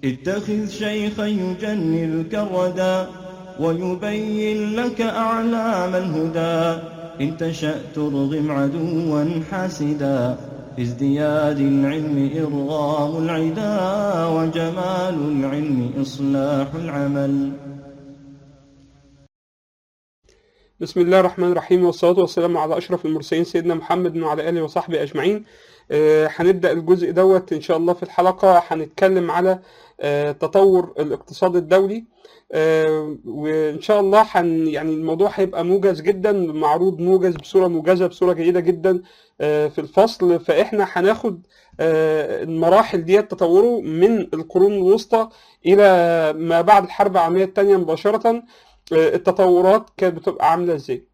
اتخذ شيخا يجنلك الردى ويبين لك أعلام الهدى إن تشأ ترغم عدوا حاسدا في ازدياد العلم إرغام العدا وجمال العلم إصلاح العمل بسم الله الرحمن الرحيم والصلاة والسلام على أشرف المرسلين سيدنا محمد وعلى آله وصحبه أجمعين آه، هنبدأ الجزء دوت إن شاء الله في الحلقة هنتكلم على آه، تطور الاقتصاد الدولي آه، وإن شاء الله حن يعني الموضوع هيبقى موجز جدا معروض موجز بصورة موجزة بصورة جيدة جدا آه، في الفصل فإحنا هناخد آه، المراحل ديت تطوره من القرون الوسطى إلى ما بعد الحرب العالمية الثانية مباشرة التطورات كانت بتبقى عامله ازاي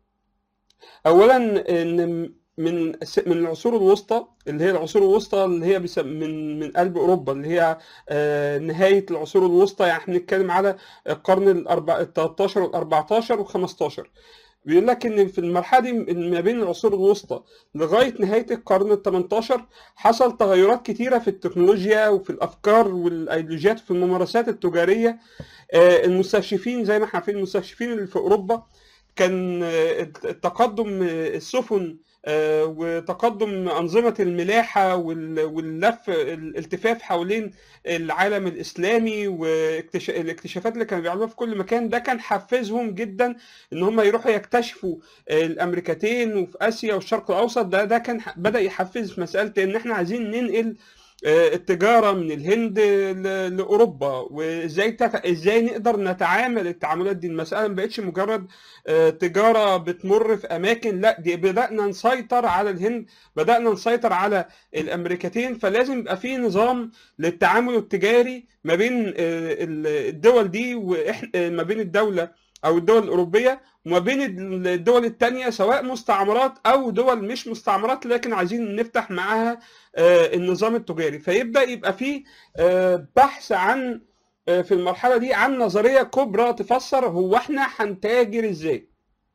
اولا ان من من العصور الوسطى اللي هي العصور الوسطى اللي هي بسم من من قلب اوروبا اللي هي آه، نهايه العصور الوسطى يعني احنا بنتكلم على القرن ال 13 وال 14 وال 15 بيقول لك ان في المرحله دي ما بين العصور الوسطى لغايه نهايه القرن ال 18 حصل تغيرات كتيره في التكنولوجيا وفي الافكار والايديولوجيات وفي الممارسات التجاريه آه، المستكشفين زي ما احنا عارفين المستكشفين اللي في اوروبا كان آه، التقدم آه، السفن آه، وتقدم أنظمة الملاحة وال- واللف الالتفاف حوالين العالم الإسلامي والاكتشافات اللي كانوا بيعملوها في كل مكان ده كان حفزهم جدا إن هم يروحوا يكتشفوا آه، الأمريكتين وفي آسيا والشرق الأوسط ده ده كان ح- بدأ يحفز في مسألة إن إحنا عايزين ننقل آه، التجارة من الهند ل- لأوروبا وإزاي تت... إزاي نقدر نتعامل التعاملات دي المسألة ما بقتش مجرد آه، تجارة بتمر في أماكن لا دي بدأنا نسيطر على الهند بدأنا نسيطر على الأمريكتين فلازم يبقى في نظام للتعامل التجاري ما بين آه، ال- الدول دي وإحنا آه، ما بين الدولة أو الدول الأوروبية وما بين الدول التانية سواء مستعمرات أو دول مش مستعمرات لكن عايزين نفتح معاها آه، النظام التجاري فيبدأ يبقى فيه آه، بحث عن آه، في المرحلة دي عن نظرية كبرى تفسر هو احنا هنتاجر ازاي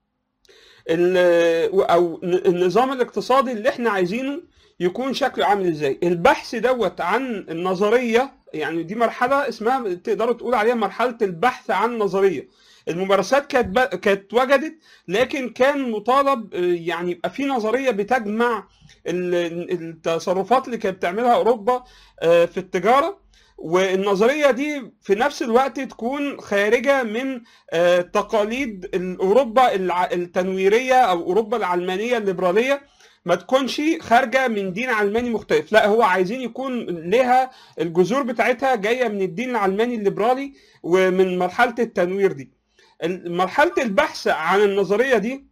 ال- او النظام الاقتصادي اللي احنا عايزينه يكون شكله عامل ازاي البحث دوت عن النظرية يعني دي مرحلة اسمها تقدروا تقول عليها مرحلة البحث عن نظرية الممارسات كانت ب- كانت وجدت لكن كان مطالب آه، يعني يبقى في نظرية بتجمع ال- التصرفات اللي كانت بتعملها اوروبا آه، في التجارة والنظرية دي في نفس الوقت تكون خارجة من آه، تقاليد أوروبا الع- التنويرية أو أوروبا العلمانية الليبرالية ما تكونش خارجة من دين علماني مختلف لا هو عايزين يكون لها الجذور بتاعتها جاية من الدين العلماني الليبرالي ومن مرحلة التنوير دي مرحلة البحث عن النظرية دي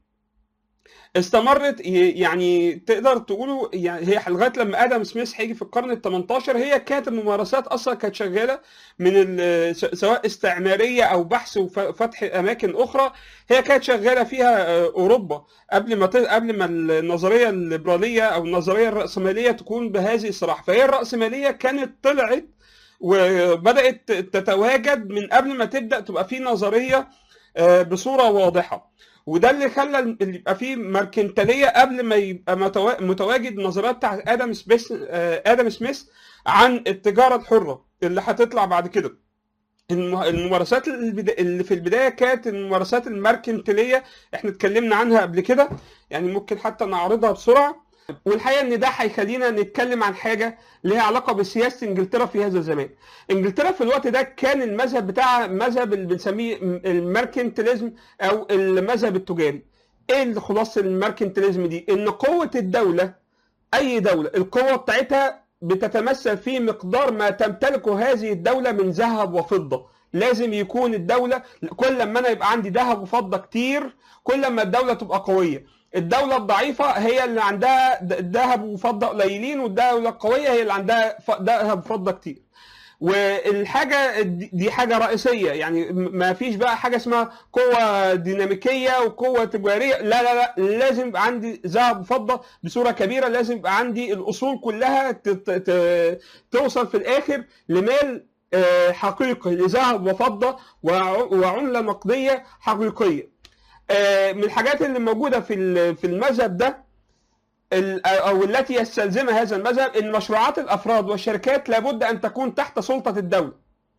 استمرت ي- يعني تقدر تقولوا يعني هي لغايه لما ادم سميث هيجي في القرن ال 18 هي كانت الممارسات اصلا كانت شغاله من ال- س- سواء استعماريه او بحث وفتح اماكن اخرى هي كانت شغاله فيها آه، اوروبا قبل ما ت- قبل ما النظريه الليبراليه او النظريه الراسماليه تكون بهذه الصراحه فهي الراسماليه كانت طلعت وبدات تتواجد من قبل ما تبدا تبقى في نظريه آه، بصوره واضحه وده اللي خلى اللي يبقى فيه ماركنتاليه قبل ما يبقى متوا- متواجد النظريات بتاعت ادم سميث آه، ادم سميث عن التجاره الحره اللي هتطلع بعد كده الم- الممارسات البدا- اللي في البدايه كانت الممارسات الماركنتاليه احنا اتكلمنا عنها قبل كده يعني ممكن حتى نعرضها بسرعه والحقيقه ان ده هيخلينا نتكلم عن حاجه ليها علاقه بسياسه انجلترا في هذا الزمان. انجلترا في الوقت ده كان المذهب بتاعها مذهب اللي بنسميه الماركنتاليزم او المذهب التجاري. ايه اللي خلاصه الماركنتاليزم دي؟ ان قوه الدوله اي دوله القوه بتاعتها بتتمثل في مقدار ما تمتلكه هذه الدوله من ذهب وفضه. لازم يكون الدوله كل ما انا يبقى عندي ذهب وفضه كتير كل ما الدوله تبقى قويه. الدولة الضعيفة هي اللي عندها د- ذهب وفضة قليلين والدولة القوية هي اللي عندها ف- ذهب وفضة كتير. والحاجة دي دي حاجة رئيسية يعني م- ما فيش بقى حاجة اسمها قوة ديناميكية وقوة تجارية لا لا لا لازم يبقى عندي ذهب وفضة بصورة كبيرة لازم يبقى عندي الأصول كلها ت- ت- ت- توصل في الآخر لمال آه، حقيقي لذهب وفضة وع- وعملة نقدية حقيقية آه، من الحاجات اللي موجوده في ال- في المذهب ده ال- او التي يستلزمها هذا المذهب ان مشروعات الافراد والشركات لابد ان تكون تحت سلطه الدوله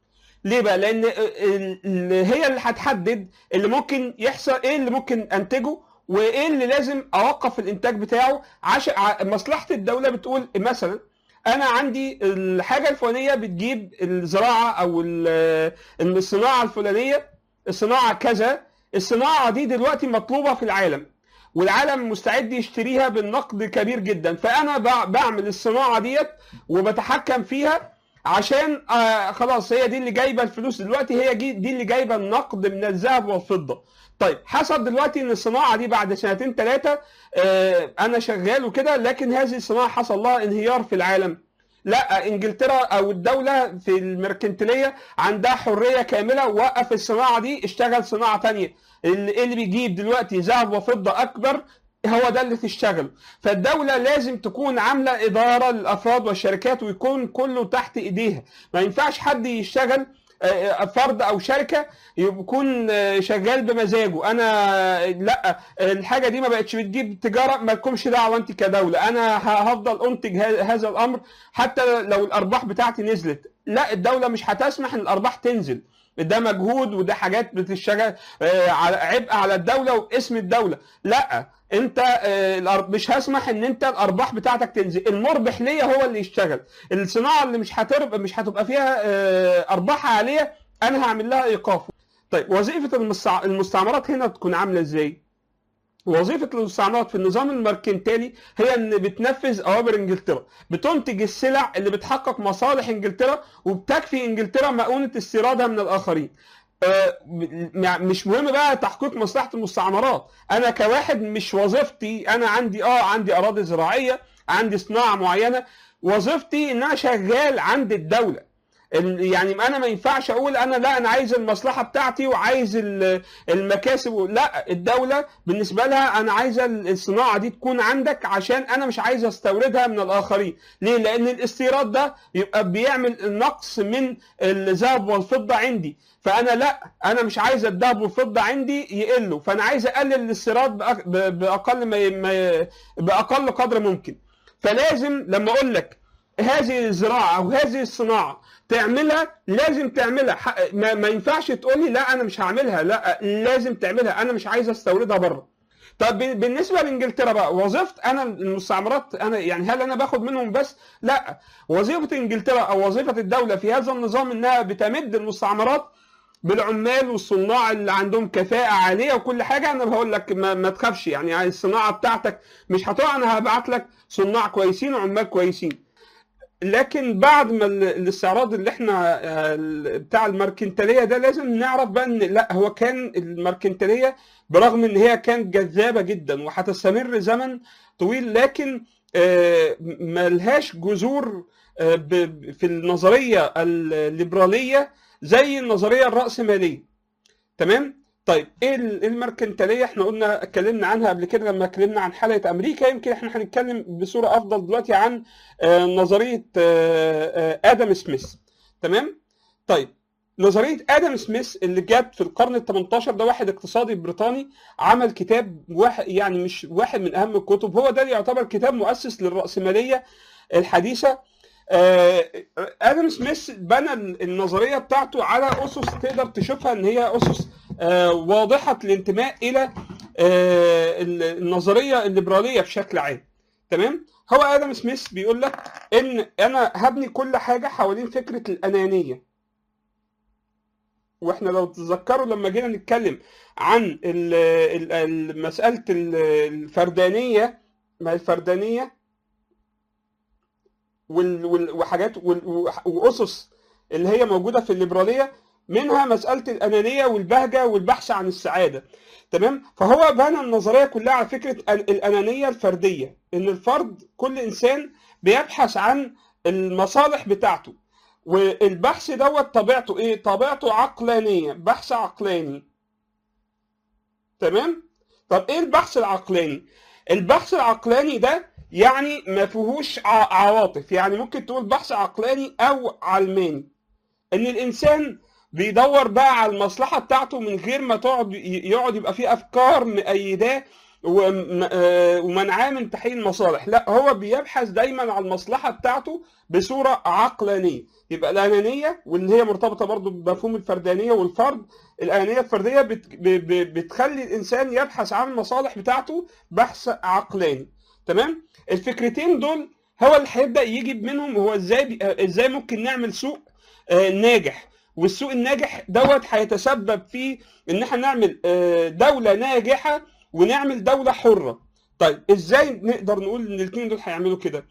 ليه بقى؟ لان ال- ال- هي اللي هتحدد اللي ممكن يحصل ايه اللي ممكن انتجه وايه اللي لازم اوقف الانتاج بتاعه عشان ع- مصلحه الدوله بتقول مثلا انا عندي الحاجه الفلانيه بتجيب الزراعه او ال- الصناعه الفلانيه الصناعه كذا الصناعه دي دلوقتي مطلوبه في العالم والعالم مستعد يشتريها بالنقد كبير جدا فانا بع- بعمل الصناعه ديت وبتحكم فيها عشان آه خلاص هي دي اللي جايبه الفلوس دلوقتي هي دي, دي اللي جايبه النقد من الذهب والفضه طيب حصل دلوقتي ان الصناعه دي بعد سنتين ثلاثه آه انا شغال وكده لكن هذه الصناعه حصل لها انهيار في العالم لا انجلترا او الدوله في الميركنتيليه عندها حريه كامله وقف الصناعه دي اشتغل صناعه تانية اللي اللي بيجيب دلوقتي ذهب وفضه اكبر هو ده اللي تشتغل فالدولة لازم تكون عاملة إدارة للأفراد والشركات ويكون كله تحت إيديها ما ينفعش حد يشتغل آه، فرد او شركه يكون آه، شغال بمزاجه انا لا الحاجه دي ما بقتش بتجيب تجاره ما لكمش دعوه انت كدوله انا ه- هفضل انتج ه- هذا الامر حتى لو الارباح بتاعتي نزلت لا الدوله مش هتسمح ان الارباح تنزل ده مجهود وده حاجات بتشتغل آه، على عبء على الدوله واسم الدوله لا انت آه، الأر- مش هسمح ان انت الارباح بتاعتك تنزل المربح ليا هو اللي يشتغل الصناعه اللي مش هترب مش هتبقى فيها آه، ارباح عاليه انا هعمل لها ايقاف طيب وظيفه المستع- المستعمرات هنا تكون عامله ازاي وظيفة المستعمرات في النظام المركنتالي هي ان بتنفذ اوامر انجلترا، بتنتج السلع اللي بتحقق مصالح انجلترا وبتكفي انجلترا مؤونة استيرادها من الاخرين. آه، م- مش مهم بقى تحقيق مصلحة المستعمرات، انا كواحد مش وظيفتي انا عندي اه عندي اراضي زراعية، عندي صناعة معينة، وظيفتي ان انا شغال عند الدولة. ال- يعني انا ما ينفعش اقول انا لا انا عايز المصلحه بتاعتي وعايز ال- المكاسب و- لا الدوله بالنسبه لها انا عايزه ال- الصناعه دي تكون عندك عشان انا مش عايز استوردها من الاخرين ليه لان الاستيراد ده يبقى بيعمل نقص من الذهب والفضه عندي فانا لا انا مش عايز الذهب والفضه عندي يقلوا فانا عايز اقلل الاستيراد بأق- ب- باقل ما ما- باقل قدر ممكن فلازم لما اقول لك هذه الزراعه او هذه الصناعه تعملها لازم تعملها ح- ما, ما ينفعش تقول لي لا انا مش هعملها لا لازم تعملها انا مش عايز استوردها بره طب ب- بالنسبه لانجلترا بقى وظيفه انا المستعمرات انا يعني هل انا باخد منهم بس لا وظيفه انجلترا او وظيفه الدوله في هذا النظام انها بتمد المستعمرات بالعمال والصناع اللي عندهم كفاءة عالية وكل حاجة أنا بقول لك ما, ما تخافش يعني الصناعة بتاعتك مش هتقع أنا هبعت لك صناع كويسين وعمال كويسين لكن بعد ما ال- الاستعراض اللي احنا آه، ال- بتاع الماركنتاليه ده لازم نعرف بقى ان لا هو كان الماركنتاليه برغم ان هي كانت جذابه جدا وهتستمر زمن طويل لكن آه، ملهاش جذور آه، ب- ب- في النظريه الليبراليه زي النظريه الراسماليه تمام طيب ايه ال- الماركنتاليه احنا قلنا اتكلمنا عنها قبل كده لما اتكلمنا عن حلقه امريكا يمكن احنا هنتكلم بصوره افضل دلوقتي عن آه، نظريه آه، آه، ادم سميث تمام طيب نظريه ادم سميث اللي جت في القرن ال 18 ده واحد اقتصادي بريطاني عمل كتاب واحد يعني مش واحد من اهم الكتب هو ده اللي يعتبر كتاب مؤسس للراسماليه الحديثه آه، ادم سميث بنى النظريه بتاعته على اسس تقدر تشوفها ان هي اسس آه، واضحه الانتماء الى آه، النظريه الليبراليه بشكل عام تمام هو ادم سميث بيقول لك ان انا هبني كل حاجه حوالين فكره الانانيه واحنا لو تتذكروا لما جينا نتكلم عن ال- ال- ال- مساله ال- الفردانيه ما الفردانيه وال- وال- وحاجات وال- واسس اللي هي موجوده في الليبراليه منها مساله الانانيه والبهجه والبحث عن السعاده تمام فهو بنى النظريه كلها على فكره ال- الانانيه الفرديه ان الفرد كل انسان بيبحث عن المصالح بتاعته والبحث دوت طبيعته ايه طبيعته عقلانيه بحث عقلاني تمام طب ايه البحث العقلاني البحث العقلاني ده يعني ما فيهوش ع- عواطف يعني ممكن تقول بحث عقلاني او علماني ان الانسان بيدور بقى على المصلحه بتاعته من غير ما تقعد ي- يقعد يبقى فيه افكار مأيداه وم- آه، ومنعاه من تحقيق المصالح لا هو بيبحث دايما عن المصلحه بتاعته بصوره عقلانيه يبقى الانانيه واللي هي مرتبطه برضو بمفهوم الفردانيه والفرد الانانيه الفرديه بت ب- ب- بتخلي الانسان يبحث عن المصالح بتاعته بحث عقلاني تمام الفكرتين دول هو اللي هيبدا يجيب منهم هو ازاي بي- آه، ازاي ممكن نعمل سوق آه، ناجح والسوق الناجح دوت هيتسبب في ان احنا نعمل آه، دوله ناجحه ونعمل دوله حره طيب ازاي نقدر نقول ان الاثنين دول هيعملوا كده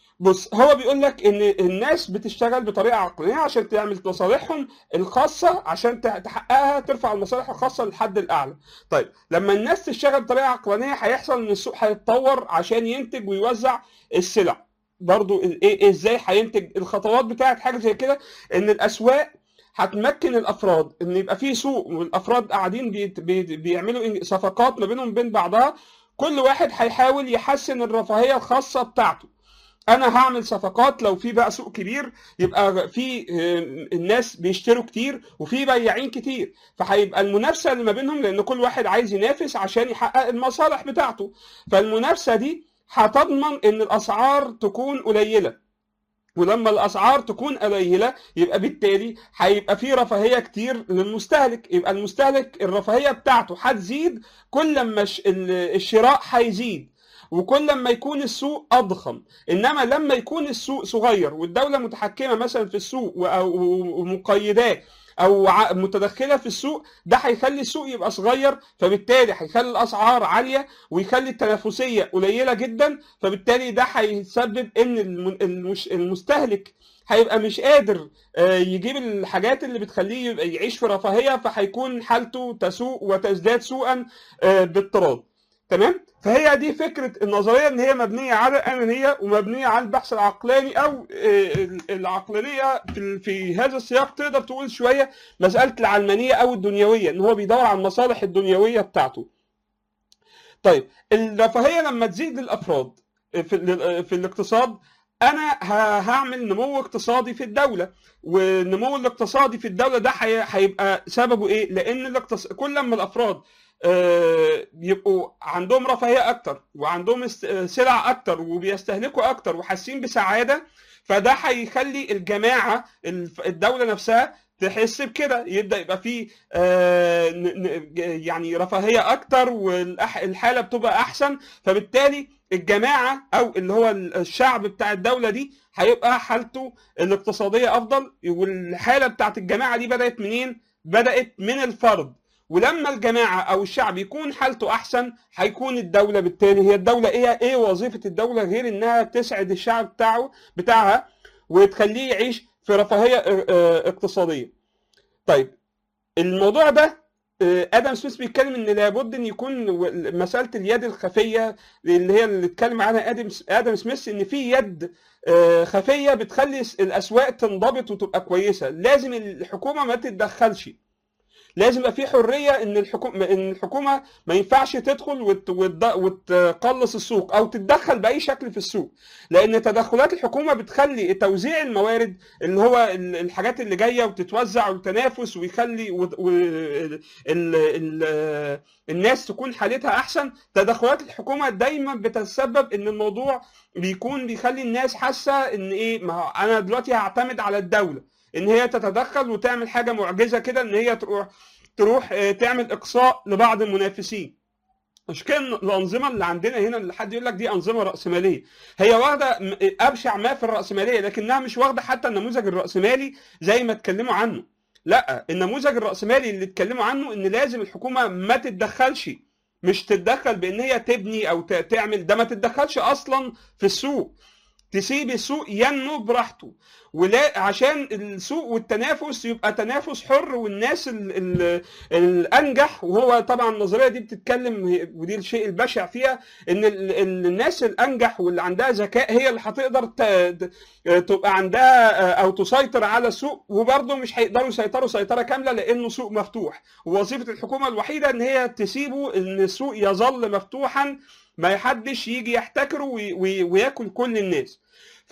بص هو بيقول لك ان الناس بتشتغل بطريقه عقلانيه عشان تعمل مصالحهم الخاصه عشان تح- تحققها ترفع المصالح الخاصه للحد الاعلى طيب لما الناس تشتغل بطريقه عقلانيه هيحصل ان السوق هيتطور عشان ينتج ويوزع السلع برضو ال- ايه ازاي هينتج الخطوات بتاعت حاجه زي كده ان الاسواق هتمكن الافراد ان يبقى في سوق والافراد قاعدين بيت- بي- بيعملوا إن- صفقات ما بينهم وبين بعضها كل واحد هيحاول يحسن الرفاهيه الخاصه بتاعته انا هعمل صفقات لو في بقى سوق كبير يبقى في آه، الناس بيشتروا كتير وفي بياعين كتير فهيبقى المنافسه اللي ما بينهم لان كل واحد عايز ينافس عشان يحقق المصالح بتاعته فالمنافسه دي هتضمن ان الاسعار تكون قليله ولما الاسعار تكون قليله يبقى بالتالي هيبقى في رفاهيه كتير للمستهلك يبقى المستهلك الرفاهيه بتاعته هتزيد كل ما الش- ال- الشراء هيزيد وكل ما يكون السوق اضخم انما لما يكون السوق صغير والدوله متحكمه مثلا في السوق و- أو- ومقيداه او ع- متدخله في السوق ده هيخلي السوق يبقى صغير فبالتالي هيخلي الاسعار عاليه ويخلي التنافسيه قليله جدا فبالتالي ده هيسبب ان الم- المش- المستهلك هيبقى مش قادر آه، يجيب الحاجات اللي بتخليه يبقى يعيش في رفاهيه فهيكون حالته تسوء وتزداد سوءا آه، باضطراد تمام فهي دي فكره النظريه ان هي مبنيه على الانانيه ومبنيه على البحث العقلاني او آه، العقلانيه في في هذا السياق تقدر تقول شويه مساله العلمانيه او الدنيويه ان هو بيدور على المصالح الدنيويه بتاعته طيب الرفاهيه لما تزيد للافراد في ال- في الاقتصاد انا ه- هعمل نمو اقتصادي في الدوله والنمو الاقتصادي في الدوله ده هي- هيبقى سببه ايه لان الاقتصاد كل ما الافراد آه، يبقوا عندهم رفاهيه اكتر وعندهم است- آه، سلع اكتر وبيستهلكوا اكتر وحاسين بسعاده فده هيخلي الجماعه الف- الدوله نفسها تحس بكده يبدا يبقى فيه آه، ن- ن- يعني رفاهيه اكتر والحاله بتبقى احسن فبالتالي الجماعه او اللي هو الشعب بتاع الدوله دي هيبقى حالته الاقتصاديه افضل والحاله بتاعت الجماعه دي بدات منين؟ بدات من الفرد ولما الجماعه او الشعب يكون حالته احسن هيكون الدوله بالتالي هي الدوله ايه ايه وظيفه الدوله غير انها تسعد الشعب بتاعه بتاعها وتخليه يعيش في رفاهيه اه، اه، اقتصاديه. طيب الموضوع ده اه، ادم سميث بيتكلم ان لابد ان يكون و- مساله اليد الخفيه اللي هي اللي اتكلم عنها ادم ادم سميث ان في يد اه، خفيه بتخلي الاسواق تنضبط وتبقى كويسه لازم الحكومه ما تتدخلش لازم يبقى في حريه ان الحكومه ان الحكومه ما ينفعش تدخل وت... وت... وتقلص السوق او تتدخل باي شكل في السوق لان تدخلات الحكومه بتخلي توزيع الموارد اللي هو ال- الحاجات اللي جايه وتتوزع والتنافس ويخلي و... و... ال... ال... الناس تكون حالتها احسن تدخلات الحكومه دايما بتتسبب ان الموضوع بيكون بيخلي الناس حاسه ان ايه ما هو انا دلوقتي هعتمد على الدوله ان هي تتدخل وتعمل حاجه معجزه كده ان هي تروح تروح آه، تعمل اقصاء لبعض المنافسين مش كده الانظمه اللي عندنا هنا اللي حد يقول لك دي انظمه راسماليه هي واخده م- ابشع ما في الراسماليه لكنها مش واخده حتى النموذج الراسمالي زي ما اتكلموا عنه لا النموذج الراسمالي اللي اتكلموا عنه ان لازم الحكومه ما تتدخلش مش تتدخل بان هي تبني او ت- تعمل ده ما تتدخلش اصلا في السوق تسيب السوق ينمو براحته ولا عشان السوق والتنافس يبقى تنافس حر والناس ال ال الانجح وهو طبعا النظريه دي بتتكلم هي- ودي الشيء البشع فيها ان ال ال الناس الانجح واللي عندها ذكاء هي اللي هتقدر ت- ت- تبقى عندها او تسيطر على السوق وبرضه مش هيقدروا يسيطروا سيطره كامله لانه سوق مفتوح ووظيفه الحكومه الوحيده ان هي تسيبه ان السوق يظل مفتوحا ما حدش يجي يحتكره وي- وي- وياكل كل الناس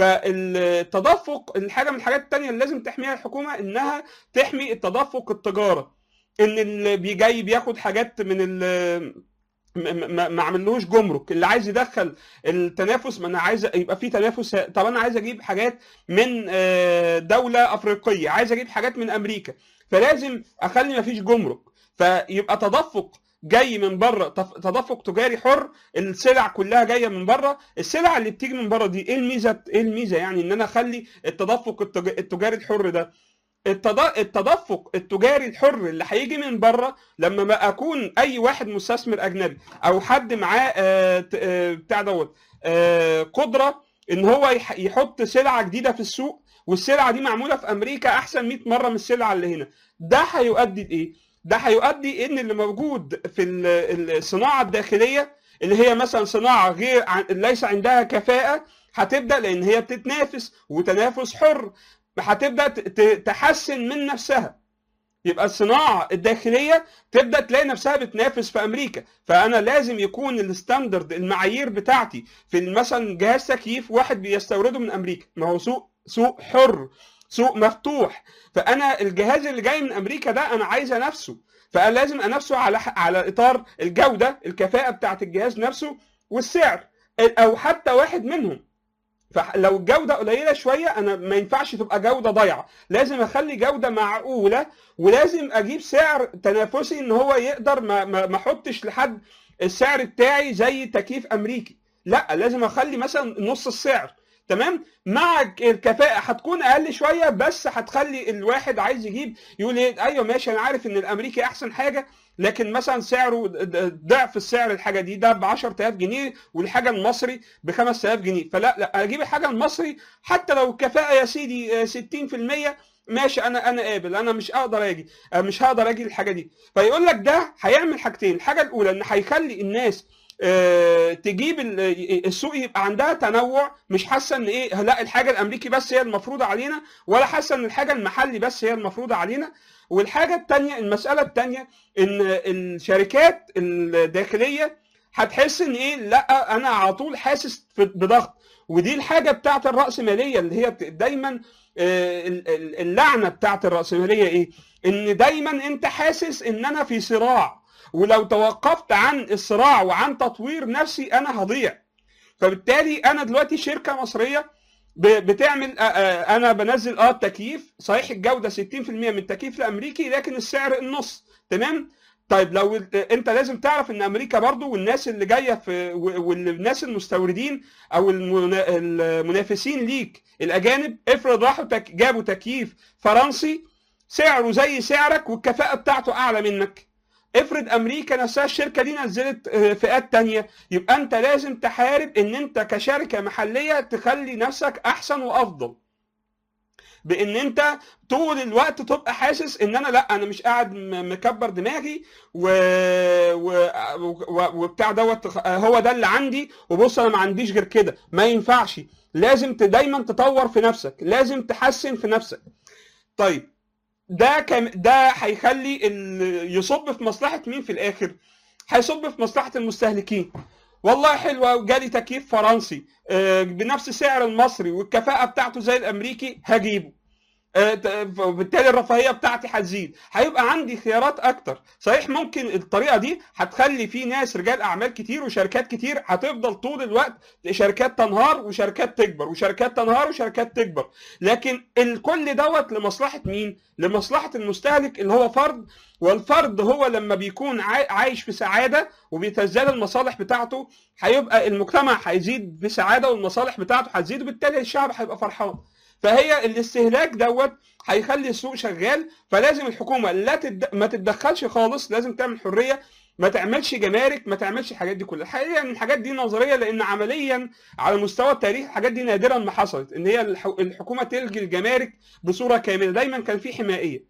فالتدفق الحاجه من الحاجات التانية اللي لازم تحميها الحكومه انها تحمي التدفق التجاره ان اللي بيجي بياخد حاجات من ال م- م- ما عملوش جمرك اللي عايز يدخل التنافس ما انا عايز يبقى في تنافس طب انا عايز اجيب حاجات من آه، دوله افريقيه عايز اجيب حاجات من امريكا فلازم اخلي ما فيش جمرك فيبقى تدفق جاي من بره تف- تدفق تجاري حر السلع كلها جايه من بره السلع اللي بتيجي من بره دي ايه الميزه ايه الميزه يعني ان انا اخلي التدفق التج- التجاري الحر ده التد- التدفق التجاري الحر اللي هيجي من بره لما ما اكون اي واحد مستثمر اجنبي او حد معاه آه، ت- آه، بتاع دوت آه، قدره ان هو يح- يحط سلعه جديده في السوق والسلعه دي معموله في امريكا احسن 100 مره من السلعه اللي هنا ده هيؤدي لايه ده هيؤدي ان اللي موجود في ال- الصناعه الداخليه اللي هي مثلا صناعه غير عن- ليس عندها كفاءه هتبدا لان هي بتتنافس وتنافس حر هتبدا ت- ت- تحسن من نفسها يبقى الصناعه الداخليه تبدا تلاقي نفسها بتنافس في امريكا فانا لازم يكون الستاندرد المعايير بتاعتي في مثلا جهاز تكييف واحد بيستورده من امريكا ما هو سوق سوق حر سوق مفتوح فانا الجهاز اللي جاي من امريكا ده انا عايز انافسه فانا لازم انافسه على على اطار الجوده الكفاءه بتاعت الجهاز نفسه والسعر او حتى واحد منهم فلو الجوده قليله شويه انا ما ينفعش تبقى جوده ضايعه لازم اخلي جوده معقوله ولازم اجيب سعر تنافسي ان هو يقدر ما ما ما احطش لحد السعر بتاعي زي تكييف امريكي لا لازم اخلي مثلا نص السعر تمام مع الكفاءه هتكون اقل شويه بس هتخلي الواحد عايز يجيب يقول ايه ايوه ماشي انا عارف ان الامريكي احسن حاجه لكن مثلا سعره ضعف السعر الحاجه دي ده ب 10000 جنيه والحاجه المصري ب 5000 جنيه فلا لا اجيب الحاجه المصري حتى لو الكفاءه يا سيدي 60% ماشي انا انا قابل انا مش هقدر اجي مش هقدر اجي الحاجه دي فيقول لك ده هيعمل حاجتين الحاجه الاولى ان هيخلي الناس آه، تجيب ال- السوق يبقى عندها تنوع مش حاسه ان ايه لا الحاجه الامريكي بس هي المفروضه علينا ولا حاسه ان الحاجه المحلي بس هي المفروضه علينا والحاجه الثانيه المساله الثانيه ان الشركات الداخليه هتحس ان ايه لا انا على طول حاسس في- بضغط ودي الحاجه بتاعت الراسماليه اللي هي بت- دايما آه، ال- ال- اللعنه بتاعت الراسماليه ايه ان دايما انت حاسس ان انا في صراع ولو توقفت عن الصراع وعن تطوير نفسي انا هضيع فبالتالي انا دلوقتي شركه مصريه ب- بتعمل آه، آه، انا بنزل اه التكييف صحيح الجوده 60% من التكييف الامريكي لكن السعر النص تمام طيب لو ال- انت لازم تعرف ان امريكا برضو والناس اللي جايه في و- والناس المستوردين او المنا- المنافسين ليك الاجانب افرض راحوا تك جابوا تكييف فرنسي سعره زي سعرك والكفاءه بتاعته اعلى منك افرض امريكا نفسها الشركه دي نزلت آه، فئات تانية يبقى انت لازم تحارب ان انت كشركه محليه تخلي نفسك احسن وافضل بان انت طول الوقت تبقى حاسس ان انا لا انا مش قاعد م- مكبر دماغي و... و... و... وبتاع دوت هو ده اللي عندي وبص انا ما عنديش غير كده ما ينفعش لازم ت- دايما تطور في نفسك لازم تحسن في نفسك طيب ده كم ده هيخلي ال... يصب في مصلحه مين في الاخر هيصب في مصلحه المستهلكين والله حلوه وجالي تكييف فرنسي آه، بنفس سعر المصري والكفاءه بتاعته زي الامريكي هجيبه آه، ت- وبالتالي الرفاهيه بتاعتي هتزيد هيبقى عندي خيارات اكتر صحيح ممكن الطريقه دي هتخلي في ناس رجال اعمال كتير وشركات كتير هتفضل طول الوقت شركات تنهار وشركات تكبر وشركات تنهار وشركات تكبر لكن الكل دوت لمصلحه مين لمصلحه المستهلك اللي هو فرد والفرد هو لما بيكون عاي- عايش في سعاده وبيتزداد المصالح بتاعته هيبقى المجتمع هيزيد بسعاده والمصالح بتاعته هتزيد وبالتالي الشعب هيبقى فرحان فهي الاستهلاك دوت هيخلي السوق شغال فلازم الحكومه لا تد... ما تتدخلش خالص لازم تعمل حريه ما تعملش جمارك ما تعملش الحاجات دي كلها الحقيقه ان الحاجات دي نظريه لان عمليا على مستوى التاريخ الحاجات دي نادرا ما حصلت ان هي الح... الحكومه تلغي الجمارك بصوره كامله دايما كان في حمائيه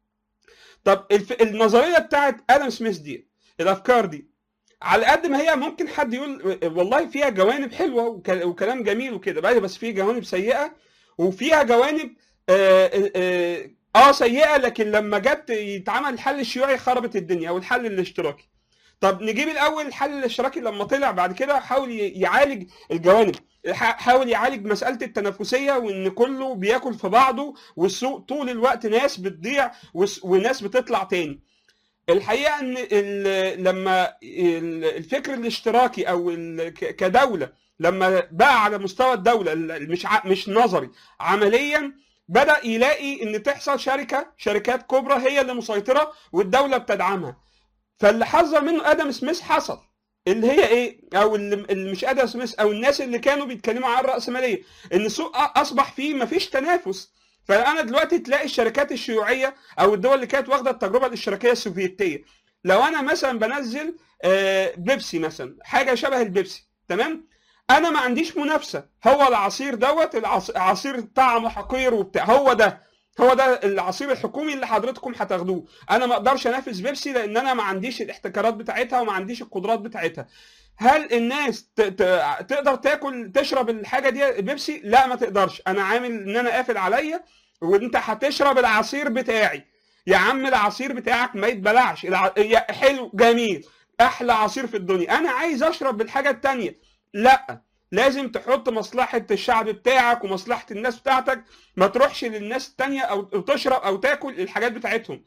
طب الف... النظريه بتاعت ادم سميث دي الافكار دي على قد ما هي ممكن حد يقول والله فيها جوانب حلوه وك- وكلام جميل وكده بقى بس في جوانب سيئه وفيها جوانب آه, آه, اه سيئه لكن لما جت يتعمل الحل الشيوعي خربت الدنيا او الحل الاشتراكي طب نجيب الاول الحل الاشتراكي لما طلع بعد كده حاول ي- يعالج الجوانب ح- حاول يعالج مساله التنافسيه وان كله بياكل في بعضه والسوق طول الوقت ناس بتضيع وس- وناس بتطلع تاني الحقيقه ان ال- لما ال- الفكر الاشتراكي او ال- ك- كدوله لما بقى على مستوى الدوله ال- مش ع- مش نظري عمليا بدا يلاقي ان تحصل شركه شركات كبرى هي اللي مسيطره والدوله بتدعمها فاللي حذر منه ادم سميث حصل اللي هي ايه او اللي اللي مش ادم سميث او الناس اللي كانوا بيتكلموا عن الراسماليه ان السوق اصبح فيه مفيش تنافس فانا دلوقتي تلاقي الشركات الشيوعيه او الدول اللي كانت واخده التجربه الاشتراكيه السوفيتيه لو انا مثلا بنزل آه، بيبسي مثلا حاجه شبه البيبسي تمام انا ما عنديش منافسه هو العصير دوت العص- عصير طعمه حقير وبتاع هو ده هو ده العصير الحكومي اللي حضرتكم هتاخدوه انا ما اقدرش انافس بيبسي لان انا ما عنديش الاحتكارات بتاعتها وما عنديش القدرات بتاعتها هل الناس ت- ت- تقدر تاكل تشرب الحاجه دي بيبسي لا ما تقدرش انا عامل ان انا قافل عليا وانت هتشرب العصير بتاعي يا عم العصير بتاعك ما يتبلعش الع... يا حلو جميل احلى عصير في الدنيا انا عايز اشرب بالحاجه التانية لا لازم تحط مصلحه الشعب بتاعك ومصلحه الناس بتاعتك ما تروحش للناس التانية او أو تشرب او تاكل الحاجات بتاعتهم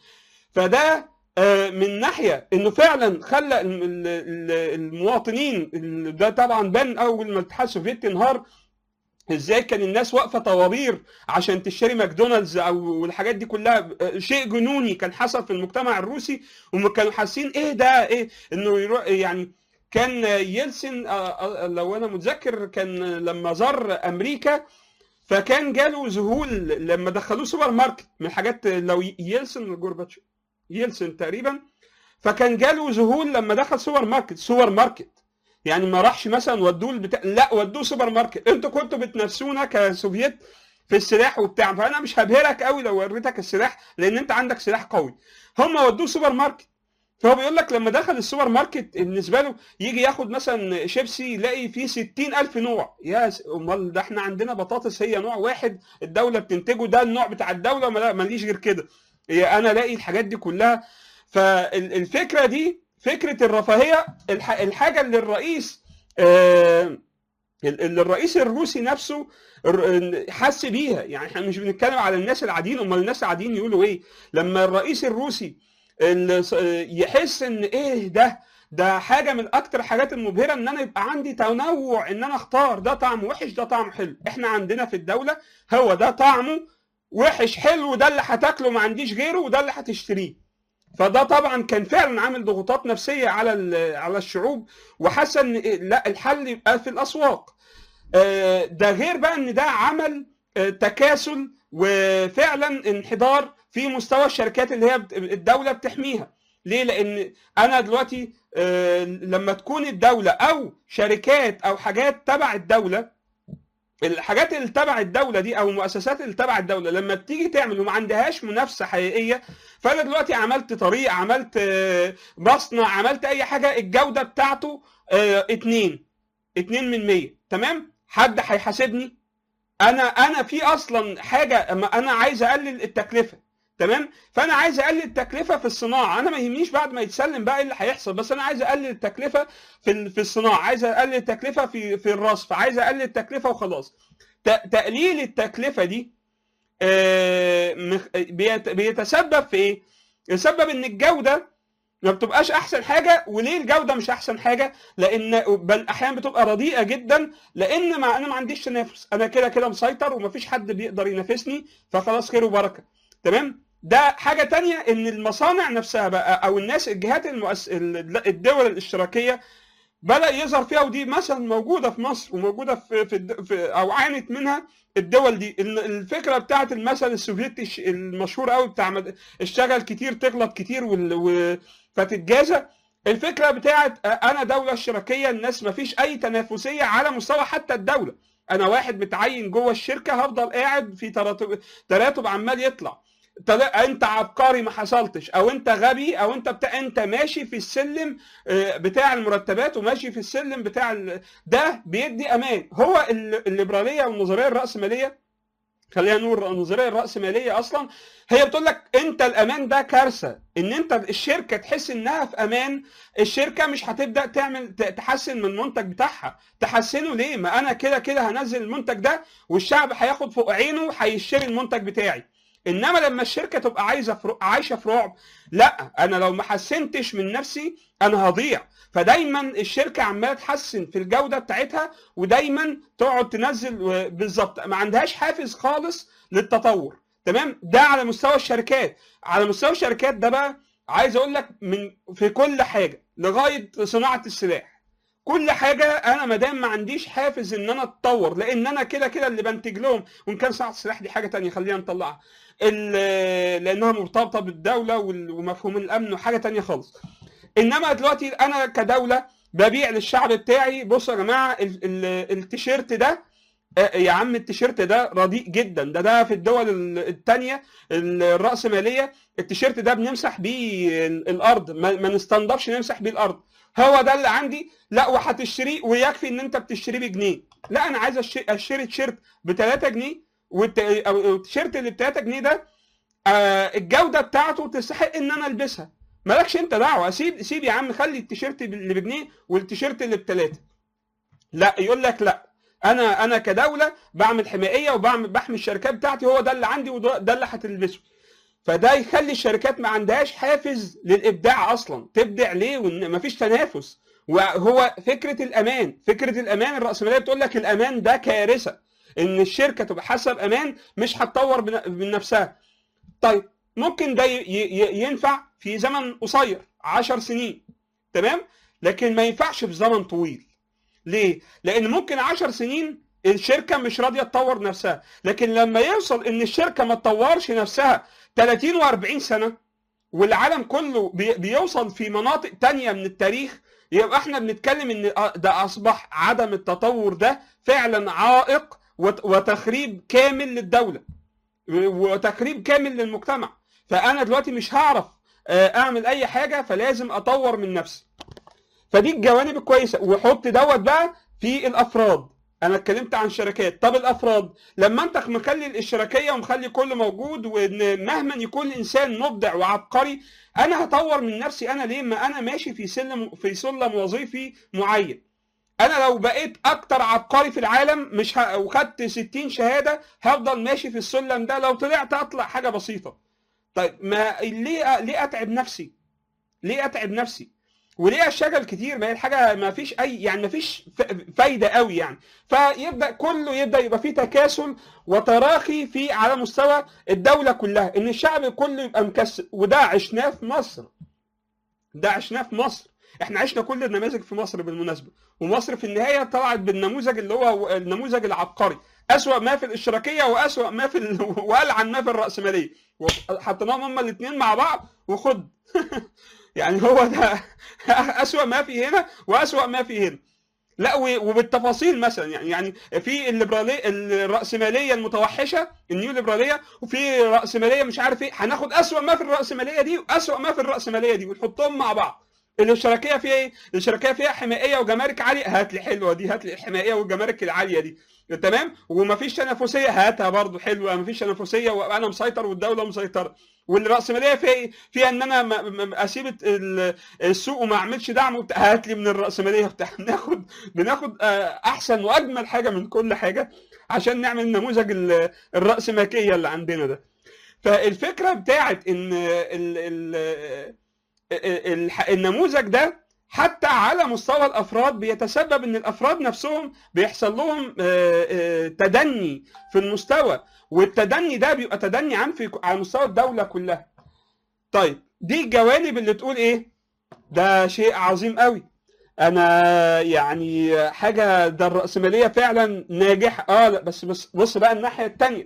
فده آه، من ناحيه انه فعلا خلى ال- ال- ال- المواطنين ال- ده طبعا بان اول ما الاتحاد السوفيتي انهار ازاي كان الناس واقفه طوابير عشان تشتري ماكدونالدز او الحاجات دي كلها آه، شيء جنوني كان حصل في المجتمع الروسي وهم كانوا حاسين ايه ده ايه انه يروح يعني كان يلسن آه، آه، لو انا متذكر كان لما زار امريكا فكان جاله ذهول لما دخلوه سوبر ماركت من الحاجات لو يلسن ولا جورباتشوف يلسن تقريبا فكان جاله ذهول لما دخل سوبر ماركت سوبر ماركت يعني ما راحش مثلا ودوه البتاع لا ودوه سوبر ماركت انتوا كنتوا بتنافسونا كسوفيت في السلاح وبتاع فانا مش هبهرك قوي لو وريتك السلاح لان انت عندك سلاح قوي هم ودوه سوبر ماركت فهو بيقول لك لما دخل السوبر ماركت بالنسبه له يجي ياخد مثلا شيبسي يلاقي فيه 60 الف نوع يا س- امال ده احنا عندنا بطاطس هي نوع واحد الدوله بتنتجه ده النوع بتاع الدوله وما- ماليش غير كده هي انا الاقي الحاجات دي كلها فالفكره دي فكره الرفاهيه الح- الحاجه اللي الرئيس آه، اللي الرئيس الروسي نفسه الر- حس بيها يعني احنا مش بنتكلم على الناس العاديين امال الناس العاديين يقولوا ايه لما الرئيس الروسي اللي ص- يحس ان ايه ده ده حاجه من اكتر الحاجات المبهره ان انا يبقى عندي تنوع ان انا اختار ده طعمه وحش ده طعمه حلو احنا عندنا في الدوله هو ده طعمه وحش حلو ده اللي هتاكله ما عنديش غيره وده اللي هتشتريه فده طبعا كان فعلا عامل ضغوطات نفسيه على ال- على الشعوب وحاسه ان إيه، لا الحل يبقى في الاسواق آه، ده غير بقى ان ده عمل آه، تكاسل وفعلا انحدار في مستوى الشركات اللي هي بت- الدوله بتحميها ليه لان انا دلوقتي آه، لما تكون الدوله او شركات او حاجات تبع الدوله الحاجات اللي تبع الدوله دي او المؤسسات اللي تبع الدوله لما بتيجي تعمل وما عندهاش منافسه حقيقيه فانا دلوقتي عملت طريق عملت آه، مصنع عملت اي حاجه الجوده بتاعته آه، اتنين اتنين من مية تمام حد هيحاسبني انا انا في اصلا حاجه أما انا عايز اقلل التكلفه تمام فانا عايز اقلل التكلفه في الصناعه انا ما يهمنيش بعد ما يتسلم بقى ايه اللي هيحصل بس انا عايز اقلل التكلفه في ال- في الصناعه عايز اقلل التكلفه في في الرصف عايز اقلل التكلفه وخلاص ت- تقليل التكلفه دي آه، مخ- بيت- بيتسبب في ايه يتسبب ان الجوده ما بتبقاش احسن حاجه وليه الجوده مش احسن حاجه لان بل احيانا بتبقى رديئه جدا لان ما انا ما عنديش تنافس انا كده كده مسيطر ومفيش حد بيقدر ينافسني فخلاص خير وبركه تمام ده حاجه تانية ان المصانع نفسها بقى او الناس الجهات المؤس... ال- الدول الاشتراكيه بدا يظهر فيها ودي مثلا موجوده في مصر وموجوده في, في, الد- في او عانت منها الدول دي ال- الفكره بتاعت المثل السوفيتي الش- المشهور قوي بتاع مد- اشتغل كتير تغلط كتير وال... و... فتتجازى الفكره بتاعت انا دوله اشتراكيه الناس ما فيش اي تنافسيه على مستوى حتى الدوله انا واحد متعين جوه الشركه هفضل قاعد في تراتب تراتب عمال يطلع طل- انت عبقري ما حصلتش او انت غبي او انت بتاع انت ماشي في السلم آه، بتاع المرتبات وماشي في السلم بتاع ال... ده بيدي امان هو ال- الليبراليه والنظريه الراسماليه خلينا نقول النظريه الراسماليه اصلا هي بتقول لك انت الامان ده كارثه ان انت الشركه تحس انها في امان الشركه مش هتبدا تعمل ت- تحسن من المنتج بتاعها تحسنه ليه ما انا كده كده هنزل المنتج ده والشعب هياخد فوق عينه هيشتري المنتج بتاعي انما لما الشركه تبقى عايزه في عايشه في رعب لا انا لو ما حسنتش من نفسي انا هضيع فدايما الشركه عماله تحسن في الجوده بتاعتها ودايما تقعد تنزل بالظبط ما عندهاش حافز خالص للتطور تمام ده على مستوى الشركات على مستوى الشركات ده بقى عايز اقول لك من في كل حاجه لغايه صناعه السلاح كل حاجه انا ما دام ما عنديش حافز ان انا اتطور لان انا كده كده اللي بنتج لهم وان كان صناعه السلاح دي حاجه تانية خلينا نطلعها لانها مرتبطه بالدوله ومفهوم الامن وحاجه تانية خالص انما دلوقتي انا كدوله ببيع للشعب بتاعي بصوا يا جماعه التيشيرت ده يا عم التيشيرت ده رديء جدا ده ده في الدول الثانيه الراسماليه التيشيرت ده بنمسح بيه الارض ما نستنضفش نمسح بيه الارض هو ده اللي عندي لا وهتشتريه ويكفي ان انت بتشتريه بجنيه لا انا عايز اشتري تيشيرت ب 3 جنيه والتيشيرت اللي ب 3 جنيه ده الجوده بتاعته تستحق ان انا البسها مالكش انت دعوه سيب سيب يا عم خلي التيشيرت اللي بجنيه والتيشيرت اللي بثلاثه لا يقول لك لا انا انا كدوله بعمل حمايه وبعمل بحمي الشركات بتاعتي هو ده اللي عندي وده اللي هتلبسه فده يخلي الشركات ما عندهاش حافز للابداع اصلا تبدع ليه وان مفيش تنافس وهو فكره الامان فكره الامان الراسماليه بتقول لك الامان ده كارثه ان الشركه تبقى حاسه بامان مش هتطور من نفسها طيب ممكن ده ينفع في زمن قصير 10 سنين تمام لكن ما ينفعش في زمن طويل ليه لان ممكن 10 سنين الشركه مش راضيه تطور نفسها لكن لما يوصل ان الشركه ما تطورش نفسها 30 و40 سنه والعالم كله بيوصل في مناطق تانية من التاريخ يبقى احنا بنتكلم ان ده اصبح عدم التطور ده فعلا عائق وتخريب كامل للدوله وتخريب كامل للمجتمع فانا دلوقتي مش هعرف اعمل اي حاجه فلازم اطور من نفسي فدي الجوانب الكويسه وحط دوت بقى في الافراد انا اتكلمت عن شركات طب الافراد لما انت مخلي الاشتراكيه ومخلي كل موجود وان مهما يكون الانسان مبدع وعبقري انا هطور من نفسي انا ليه ما انا ماشي في سلم في سلم وظيفي معين انا لو بقيت اكتر عبقري في العالم مش ه... وخدت 60 شهاده هفضل ماشي في السلم ده لو طلعت اطلع حاجه بسيطه طيب ما ليه ليه اتعب نفسي ليه اتعب نفسي وليه اشتغل كتير ما هي الحاجه ما فيش اي يعني ما فيش فايده قوي يعني فيبدا كله يبدا يبقى فيه تكاسل وتراخي في على مستوى الدوله كلها ان الشعب كله يبقى مكسل وده عشناه في مصر ده عشناه في مصر احنا عشنا كل النماذج في مصر بالمناسبه ومصر في النهايه طلعت بالنموذج اللي هو النموذج العبقري اسوا ما في الاشتراكيه واسوا ما في ال... والعن ما في الراسماليه حطيناهم هما الاثنين مع بعض وخد يعني هو ده اسوا ما في هنا واسوا ما في هنا لا وبالتفاصيل مثلا يعني يعني في الليبراليه الراسماليه المتوحشه النيو ليبراليه وفي راسماليه مش عارف ايه هناخد اسوا ما في الراسماليه دي واسوا ما في الراسماليه دي ونحطهم مع بعض الاشتراكيه فيها ايه؟ الاشتراكيه فيها حمائيه وجمارك عاليه هات لي حلوه دي هات لي الحمائيه والجمارك العاليه دي تمام ومفيش تنافسيه هاتها برضو حلوه مفيش تنافسيه وانا مسيطر والدوله مسيطره والراسماليه فيها ايه؟ فيها ان انا اسيب السوق وما اعملش دعم هات لي من الراسماليه بتاع بناخد بناخد احسن واجمل حاجه من كل حاجه عشان نعمل نموذج الراسماليه اللي عندنا ده فالفكره بتاعت ان ال ال النموذج ده حتى على مستوى الافراد بيتسبب ان الافراد نفسهم بيحصل لهم تدني في المستوى والتدني ده بيبقى تدني عام في على مستوى الدوله كلها. طيب دي الجوانب اللي تقول ايه؟ ده شيء عظيم قوي. انا يعني حاجه ده الراسماليه فعلا ناجح اه لا بس بس بص بقى الناحيه الثانيه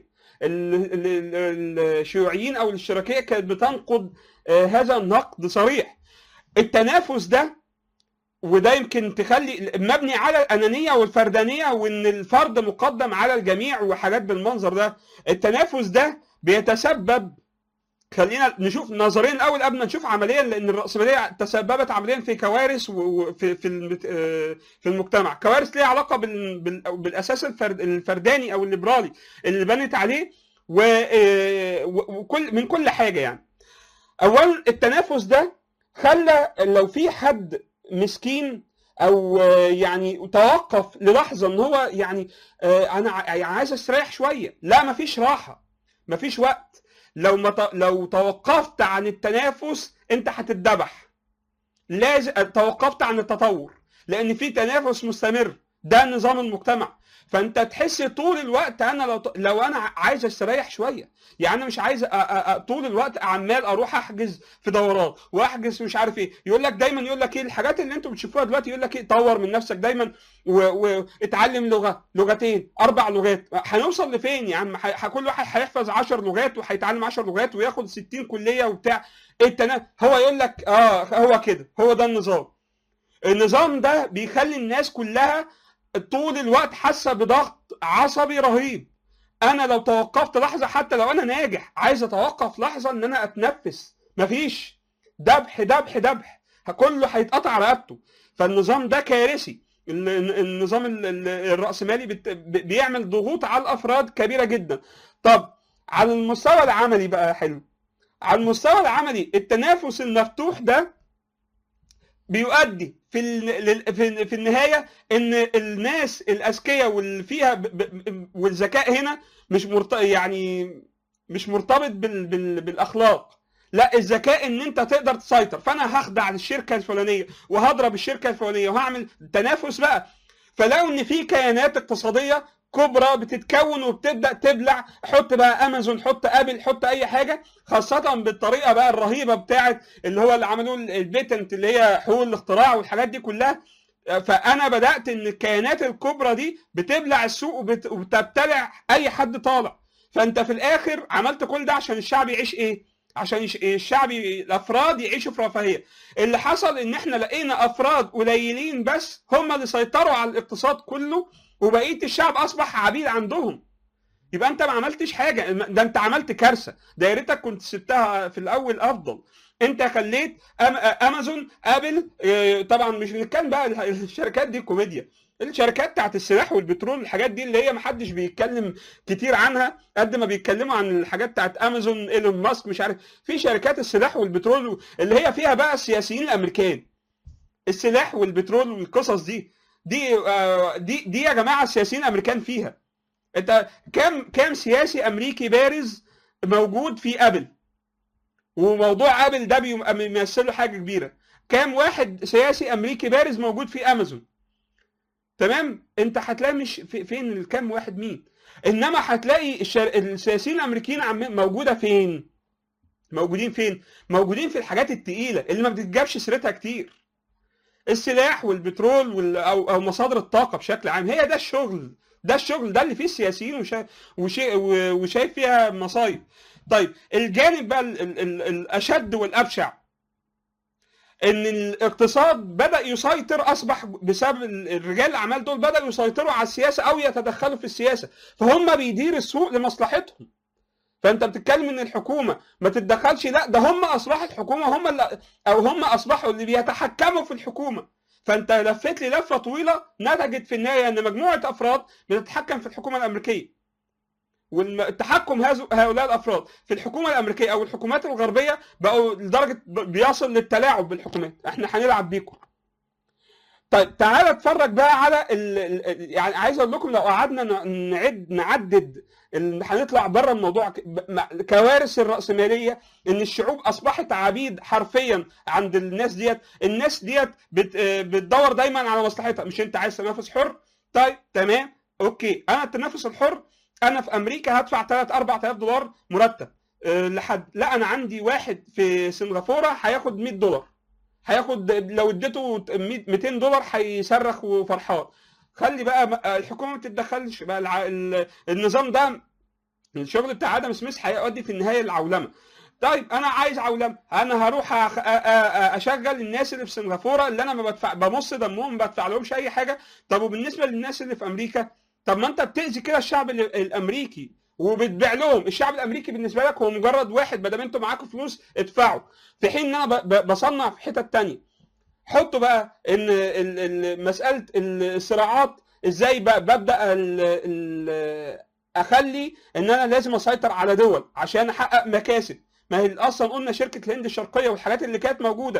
الشيوعيين او الاشتراكيه كانت بتنقد هذا النقد صريح التنافس ده وده يمكن تخلي مبني على الانانيه والفردانيه وان الفرد مقدم على الجميع وحاجات بالمنظر ده التنافس ده بيتسبب خلينا نشوف نظريا الاول قبل ما نشوف عمليا لان الراسماليه تسببت عمليا في كوارث في في في المجتمع كوارث ليها علاقه بالاساس الفرداني او الليبرالي اللي بنت عليه وكل من كل حاجه يعني اولا التنافس ده خلى لو في حد مسكين او يعني توقف للحظه ان هو يعني انا عايز استريح شويه لا مفيش راحه مفيش وقت لو ما ت... لو توقفت عن التنافس انت هتتذبح لازم توقفت عن التطور لان في تنافس مستمر ده نظام المجتمع فانت تحس طول الوقت انا لو لو انا عايز استريح شويه يعني انا مش عايز أ... أ... أ... طول الوقت عمال اروح احجز في دورات واحجز مش عارف ايه يقول لك دايما يقول لك ايه الحاجات اللي انتم بتشوفوها دلوقتي يقول لك ايه طور من نفسك دايما واتعلم و... لغه لغتين اربع لغات هنوصل لفين يا عم ح... كل واحد هيحفظ 10 لغات وهيتعلم 10 لغات وياخد 60 كليه وبتاع التنا... هو يقول لك اه هو كده هو ده النظام النظام ده بيخلي الناس كلها طول الوقت حاسه بضغط عصبي رهيب انا لو توقفت لحظه حتى لو انا ناجح عايز اتوقف لحظه ان انا اتنفس مفيش ذبح ذبح ذبح كله هيتقطع رقبته فالنظام ده كارثي النظام الرأسمالي بيعمل ضغوط على الافراد كبيره جدا طب على المستوى العملي بقى حلو على المستوى العملي التنافس المفتوح ده بيؤدي في في النهايه ان الناس الاذكياء واللي فيها والذكاء هنا مش مرت... يعني مش مرتبط بال... بال... بالاخلاق لا الذكاء ان انت تقدر تسيطر فانا هخدع الشركه الفلانيه وهضرب الشركه الفلانيه وهعمل تنافس بقى فلو ان في كيانات اقتصاديه كبرى بتتكون وبتبدا تبلع حط بقى امازون حط ابل حط اي حاجه خاصه بالطريقه بقى الرهيبه بتاعه اللي هو اللي عملوه البيتنت اللي هي حقوق الاختراع والحاجات دي كلها فانا بدات ان الكيانات الكبرى دي بتبلع السوق وبتبتلع اي حد طالع فانت في الاخر عملت كل ده عشان الشعب يعيش ايه عشان الشعب الافراد يعيشوا في رفاهيه اللي حصل ان احنا لقينا افراد قليلين بس هم اللي سيطروا على الاقتصاد كله وبقيه الشعب اصبح عبيد عندهم يبقى انت ما عملتش حاجه ده انت عملت كارثه ده يا ريتك كنت سبتها في الاول افضل انت خليت امازون ابل طبعا مش بنتكلم بقى الشركات دي كوميديا الشركات بتاعت السلاح والبترول الحاجات دي اللي هي ما حدش بيتكلم كتير عنها قد ما بيتكلموا عن الحاجات بتاعت امازون ايلون ماسك مش عارف في شركات السلاح والبترول اللي هي فيها بقى السياسيين الامريكان السلاح والبترول والقصص دي دي دي دي يا جماعه السياسيين الامريكان فيها انت كام كام سياسي امريكي بارز موجود في ابل وموضوع ابل ده بيمثل له حاجه كبيره كام واحد سياسي امريكي بارز موجود في امازون تمام انت هتلاقي مش في فين الكام واحد مين انما هتلاقي الشر... السياسيين الامريكيين عم... موجوده فين موجودين فين موجودين في الحاجات التقيله اللي ما بتتجابش سيرتها كتير السلاح والبترول وال... او او مصادر الطاقه بشكل عام هي ده الشغل ده الشغل ده اللي فيه السياسيين وشا... وشا... وشايف فيها مصايب طيب الجانب بقى ال... ال... الاشد والابشع ان الاقتصاد بدا يسيطر اصبح بسبب الرجال الاعمال دول بداوا يسيطروا على السياسه او يتدخلوا في السياسه فهم بيدير السوق لمصلحتهم فانت بتتكلم ان الحكومه ما تتدخلش لا ده هم اصبحت حكومه هم اللي او هم اصبحوا اللي بيتحكموا في الحكومه فانت لفيت لي لفه طويله نتجت في النهايه ان مجموعه افراد بتتحكم في الحكومه الامريكيه والتحكم هؤلاء الافراد في الحكومه الامريكيه او الحكومات الغربيه بقوا لدرجه بيصل للتلاعب بالحكومات احنا هنلعب بيكم طيب تعالى اتفرج بقى على ال... يعني عايز اقول لكم لو قعدنا نعد نعدد هنطلع بره الموضوع كوارث الراسماليه ان الشعوب اصبحت عبيد حرفيا عند الناس ديت الناس ديت بت... بتدور دايما على مصلحتها مش انت عايز تنافس حر طيب تمام اوكي انا التنافس الحر انا في امريكا هدفع 3 4000 دولار مرتب أه لحد لا انا عندي واحد في سنغافوره هياخد 100 دولار هياخد لو اديته 200 دولار هيصرخ وفرحان خلي بقى الحكومه ما تتدخلش بقى النظام ده الشغل بتاع ادم سميث هيؤدي في النهايه للعولمه طيب انا عايز عولمه انا هروح اشغل الناس اللي في سنغافوره اللي انا ما بدفع بمص دمهم ما بدفع لهمش اي حاجه طب وبالنسبه للناس اللي في امريكا طب ما انت بتاذي كده الشعب الامريكي وبتبيع لهم الشعب الامريكي بالنسبه لك هو مجرد واحد ما دام انتوا معاكم فلوس ادفعوا في حين ان انا بصنع في حتت تانية حطوا بقى ان مساله الصراعات ازاي ببدا ال ال اخلي ان انا لازم اسيطر على دول عشان احقق مكاسب ما هي اصلا قلنا شركه الهند الشرقيه والحاجات اللي كانت موجوده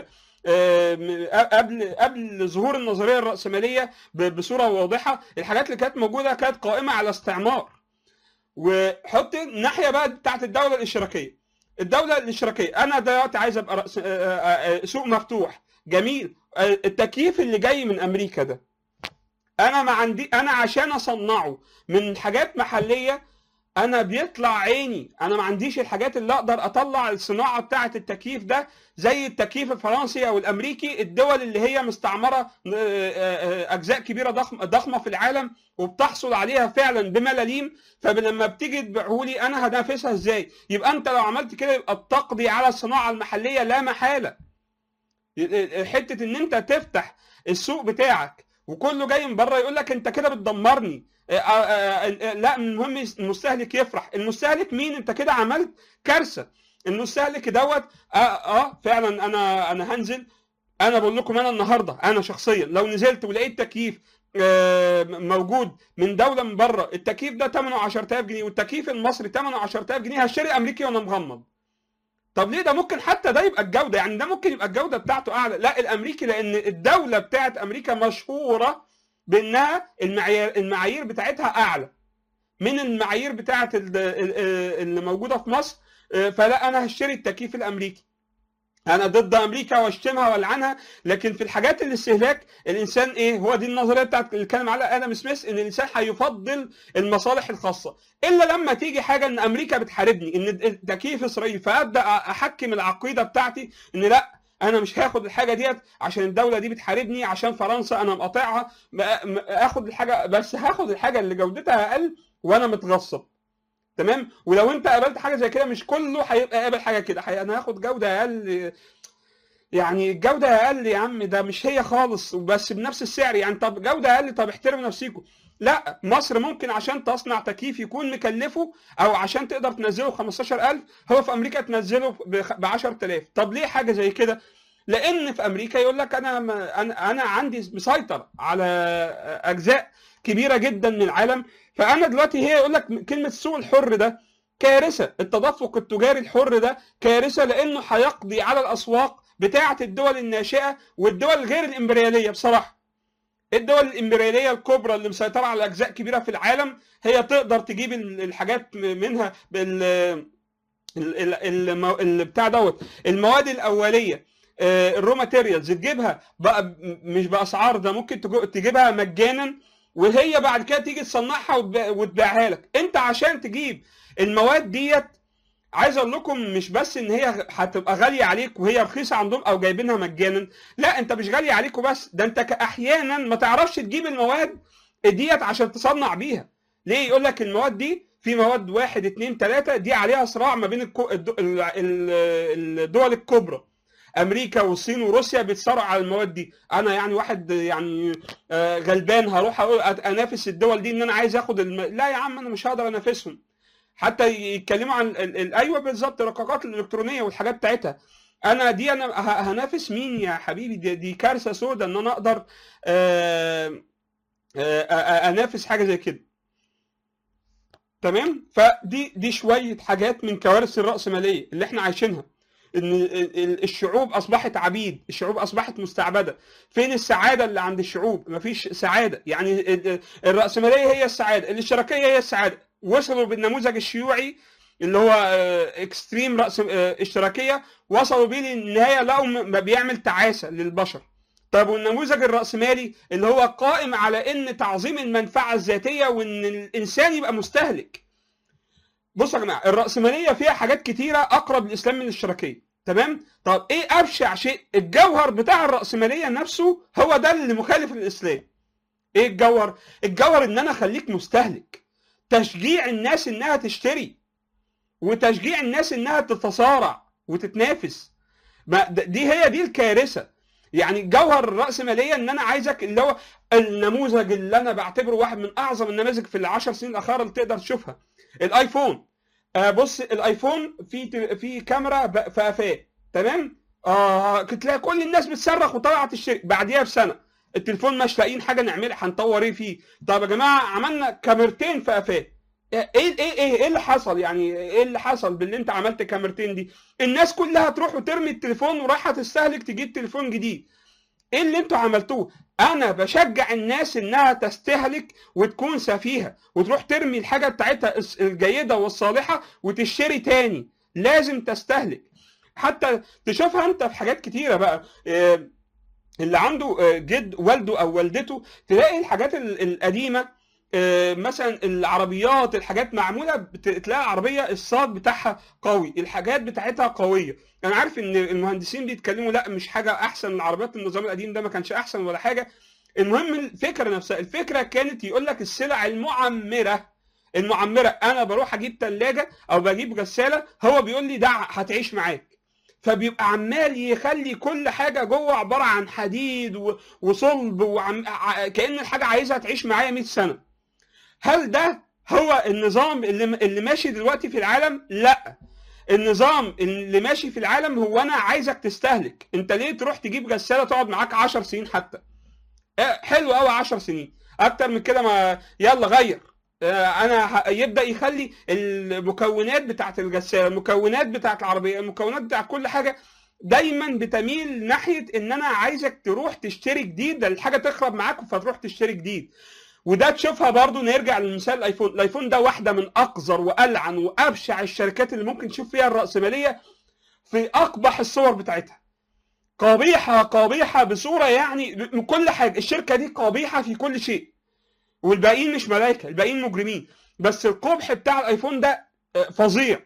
قبل قبل ظهور النظريه الراسماليه بصوره واضحه الحاجات اللي كانت موجوده كانت قائمه على استعمار وحط الناحيه بقى بتاعت الدوله الاشتراكيه الدوله الاشتراكيه انا دلوقتي عايز ابقى رأس... آه، آه، آه، سوق مفتوح جميل آه، التكييف اللي جاي من امريكا ده انا ما عندي انا عشان اصنعه من حاجات محليه انا بيطلع عيني انا ما عنديش الحاجات اللي اقدر اطلع الصناعه بتاعه التكييف ده زي التكييف الفرنسي او الامريكي الدول اللي هي مستعمره آه، آه، آه، اجزاء كبيره ضخمه ضخمه في العالم وبتحصل عليها فعلا بملاليم فلما بتيجي تبيعه لي انا هنافسها ازاي يبقى انت لو عملت كده يبقى بتقضي على الصناعه المحليه لا محاله حته ان انت تفتح السوق بتاعك وكله جاي من بره يقول لك انت كده بتدمرني آه، آه، آه، لا المهم المستهلك يفرح المستهلك مين انت كده عملت كارثه المستهلك دوت اه, آه فعلا انا انا هنزل انا بقول لكم انا النهارده انا شخصيا لو نزلت ولقيت تكييف آه، موجود من دوله من بره التكييف ده ثمنه 10000 جنيه والتكييف المصري ثمنه 10000 جنيه هشتري امريكي وانا مغمض طب ليه ده ممكن حتى ده يبقى الجوده يعني ده ممكن يبقى الجوده بتاعته اعلى لا الامريكي لان الدوله بتاعت امريكا مشهوره بانها المعايير المعايير بتاعتها اعلى من المعايير بتاعت ال- ال- اللي موجوده في مصر آه، فلا انا هشتري التكييف الامريكي انا ضد امريكا واشتمها والعنها لكن في الحاجات الاستهلاك الانسان ايه هو دي النظريه بتاعت اللي اتكلم عليها ادم سميث ان الانسان هيفضل المصالح الخاصه الا لما تيجي حاجه ان امريكا بتحاربني ان التكييف اسرائيل فابدا احكم العقيده بتاعتي ان لا انا مش هاخد الحاجه ديت عشان الدوله دي بتحاربني عشان فرنسا انا مقاطعها ما- ما- اخد الحاجه بس هاخد الحاجه اللي جودتها اقل وانا متغصب تمام ولو انت قابلت حاجه زي كده مش كله هيبقى قابل حاجه كده هي- انا هاخد جوده اقل يعني الجوده اقل يا عم ده مش هي خالص بس بنفس السعر يعني طب جوده اقل طب احترموا نفسيكم لا مصر ممكن عشان تصنع تكييف يكون مكلفه او عشان تقدر تنزله ب 15000 هو في امريكا تنزله ب 10000 طب ليه حاجه زي كده لان في امريكا يقول لك انا ما- انا انا عندي مسيطر على اجزاء كبيره جدا من العالم فانا دلوقتي هي يقول لك كلمه السوق الحر ده كارثه التدفق التجاري الحر ده كارثه لانه هيقضي على الاسواق بتاعه الدول الناشئه والدول غير الامبرياليه بصراحه الدول الامبرياليه الكبرى اللي مسيطره على اجزاء كبيره في العالم هي تقدر تجيب ال- الحاجات منها بال ال- ال- المو- ال- بتاع دوت المواد الاوليه آه، الرو ماتيريالز تجيبها بقى ب- مش باسعار ده ممكن تجو- تجيبها مجانا وهي بعد كده تيجي تصنعها وتبيع- وتبيعها لك انت عشان تجيب المواد ديت عايز اقول لكم مش بس ان هي هتبقى غاليه عليك وهي رخيصه عندهم او جايبينها مجانا لا انت مش غاليه عليك وبس ده انت احيانا ما تعرفش تجيب المواد ديت عشان تصنع بيها ليه يقول لك المواد دي في مواد واحد اتنين تلاته دي عليها صراع ما بين الكو... الد- ال- ال- الدول الكبرى امريكا والصين وروسيا بيتصارعوا على المواد دي انا يعني واحد يعني آه، غلبان هروح اقول أت- انافس الدول دي ان انا عايز اخد الم... لا يا عم انا مش هقدر انافسهم حتى يتكلموا عن ال... ال... ايوه بالظبط الرقاقات الالكترونيه والحاجات بتاعتها انا دي انا ه- هنافس مين يا حبيبي دي, دي كارثه سودة ان انا اقدر آه، آه، آه، انافس حاجه زي كده تمام فدي دي شويه حاجات من كوارث الراسماليه اللي احنا عايشينها ان ال- ال- الشعوب اصبحت عبيد الشعوب اصبحت مستعبده فين السعاده اللي عند الشعوب مفيش سعاده يعني ال- ال- الراسماليه هي السعاده الاشتراكيه هي السعاده وصلوا بالنموذج الشيوعي اللي هو اكستريم راس آه، اشتراكيه وصلوا بيه للنهايه لقوا م- ما بيعمل تعاسه للبشر طب والنموذج الراسمالي اللي هو قائم على ان تعظيم المنفعه الذاتيه وان الانسان يبقى مستهلك بصوا يا جماعه الراسماليه فيها حاجات كتيره اقرب للاسلام من الاشتراكيه تمام طب ايه ابشع شيء الجوهر بتاع الراسماليه نفسه هو ده اللي مخالف للاسلام ايه الجوهر الجوهر ان انا اخليك مستهلك تشجيع الناس انها تشتري وتشجيع الناس انها تتصارع وتتنافس ما د- دي هي دي الكارثه يعني جوهر الرأسمالية ان انا عايزك اللي هو النموذج اللي انا بعتبره واحد من اعظم النماذج في العشر سنين الاخيره اللي تقدر تشوفها الايفون آه بص الايفون في في كاميرا ب- في قفاه تمام اه تلاقي كل الناس بتصرخ وطلعت تشتري بعديها بسنه التليفون مش لاقيين حاجه نعملها هنطور ايه فيه طب يا جماعه عملنا كاميرتين في قفاه ايه ايه ايه ايه اللي حصل يعني ايه اللي حصل باللي انت عملت كاميرتين دي الناس كلها تروح وترمي التليفون ورايحه تستهلك تجيب تليفون جديد ايه اللي انتوا عملتوه انا بشجع الناس انها تستهلك وتكون سفيهه وتروح ترمي الحاجه بتاعتها الس- الجيده والصالحه وتشتري تاني لازم تستهلك حتى تشوفها انت في حاجات كتيره بقى آه، اللي عنده آه، جد والده او والدته تلاقي الحاجات ال- القديمه آه، مثلا العربيات الحاجات معموله بت- تلاقي العربيه الصاج بتاعها قوي الحاجات بتاعتها قويه انا عارف ان المهندسين بيتكلموا لا مش حاجه احسن العربيات النظام القديم ده ما كانش احسن ولا حاجه المهم الفكره نفسها الفكره كانت يقول لك السلع المعمره المعمره انا بروح اجيب ثلاجه او بجيب غساله هو بيقول لي ده هتعيش معاك فبيبقى عمال يخلي كل حاجه جوه عباره عن حديد و- وصلب وعم... ع- كان الحاجه عايزها تعيش معايا 100 سنه هل ده هو النظام اللي اللي ماشي دلوقتي في العالم لا النظام اللي ماشي في العالم هو انا عايزك تستهلك انت ليه تروح تجيب غساله تقعد معاك 10 سنين حتى آه، حلو قوي 10 سنين اكتر من كده ما يلا غير آه، انا ه- يبدا يخلي المكونات بتاعت الغساله المكونات بتاعت العربيه المكونات بتاعت كل حاجه دايما بتميل ناحيه ان انا عايزك تروح تشتري جديد ده الحاجه تخرب معاك فتروح تشتري جديد وده تشوفها برضو نرجع لمثال الايفون الايفون ده واحده من اقذر والعن وابشع الشركات اللي ممكن تشوف فيها الراسماليه في اقبح الصور بتاعتها قبيحه قبيحه بصوره يعني من كل حاجه الشركه دي قبيحه في كل شيء والباقيين مش ملائكه الباقيين مجرمين بس القبح بتاع الايفون ده آه، فظيع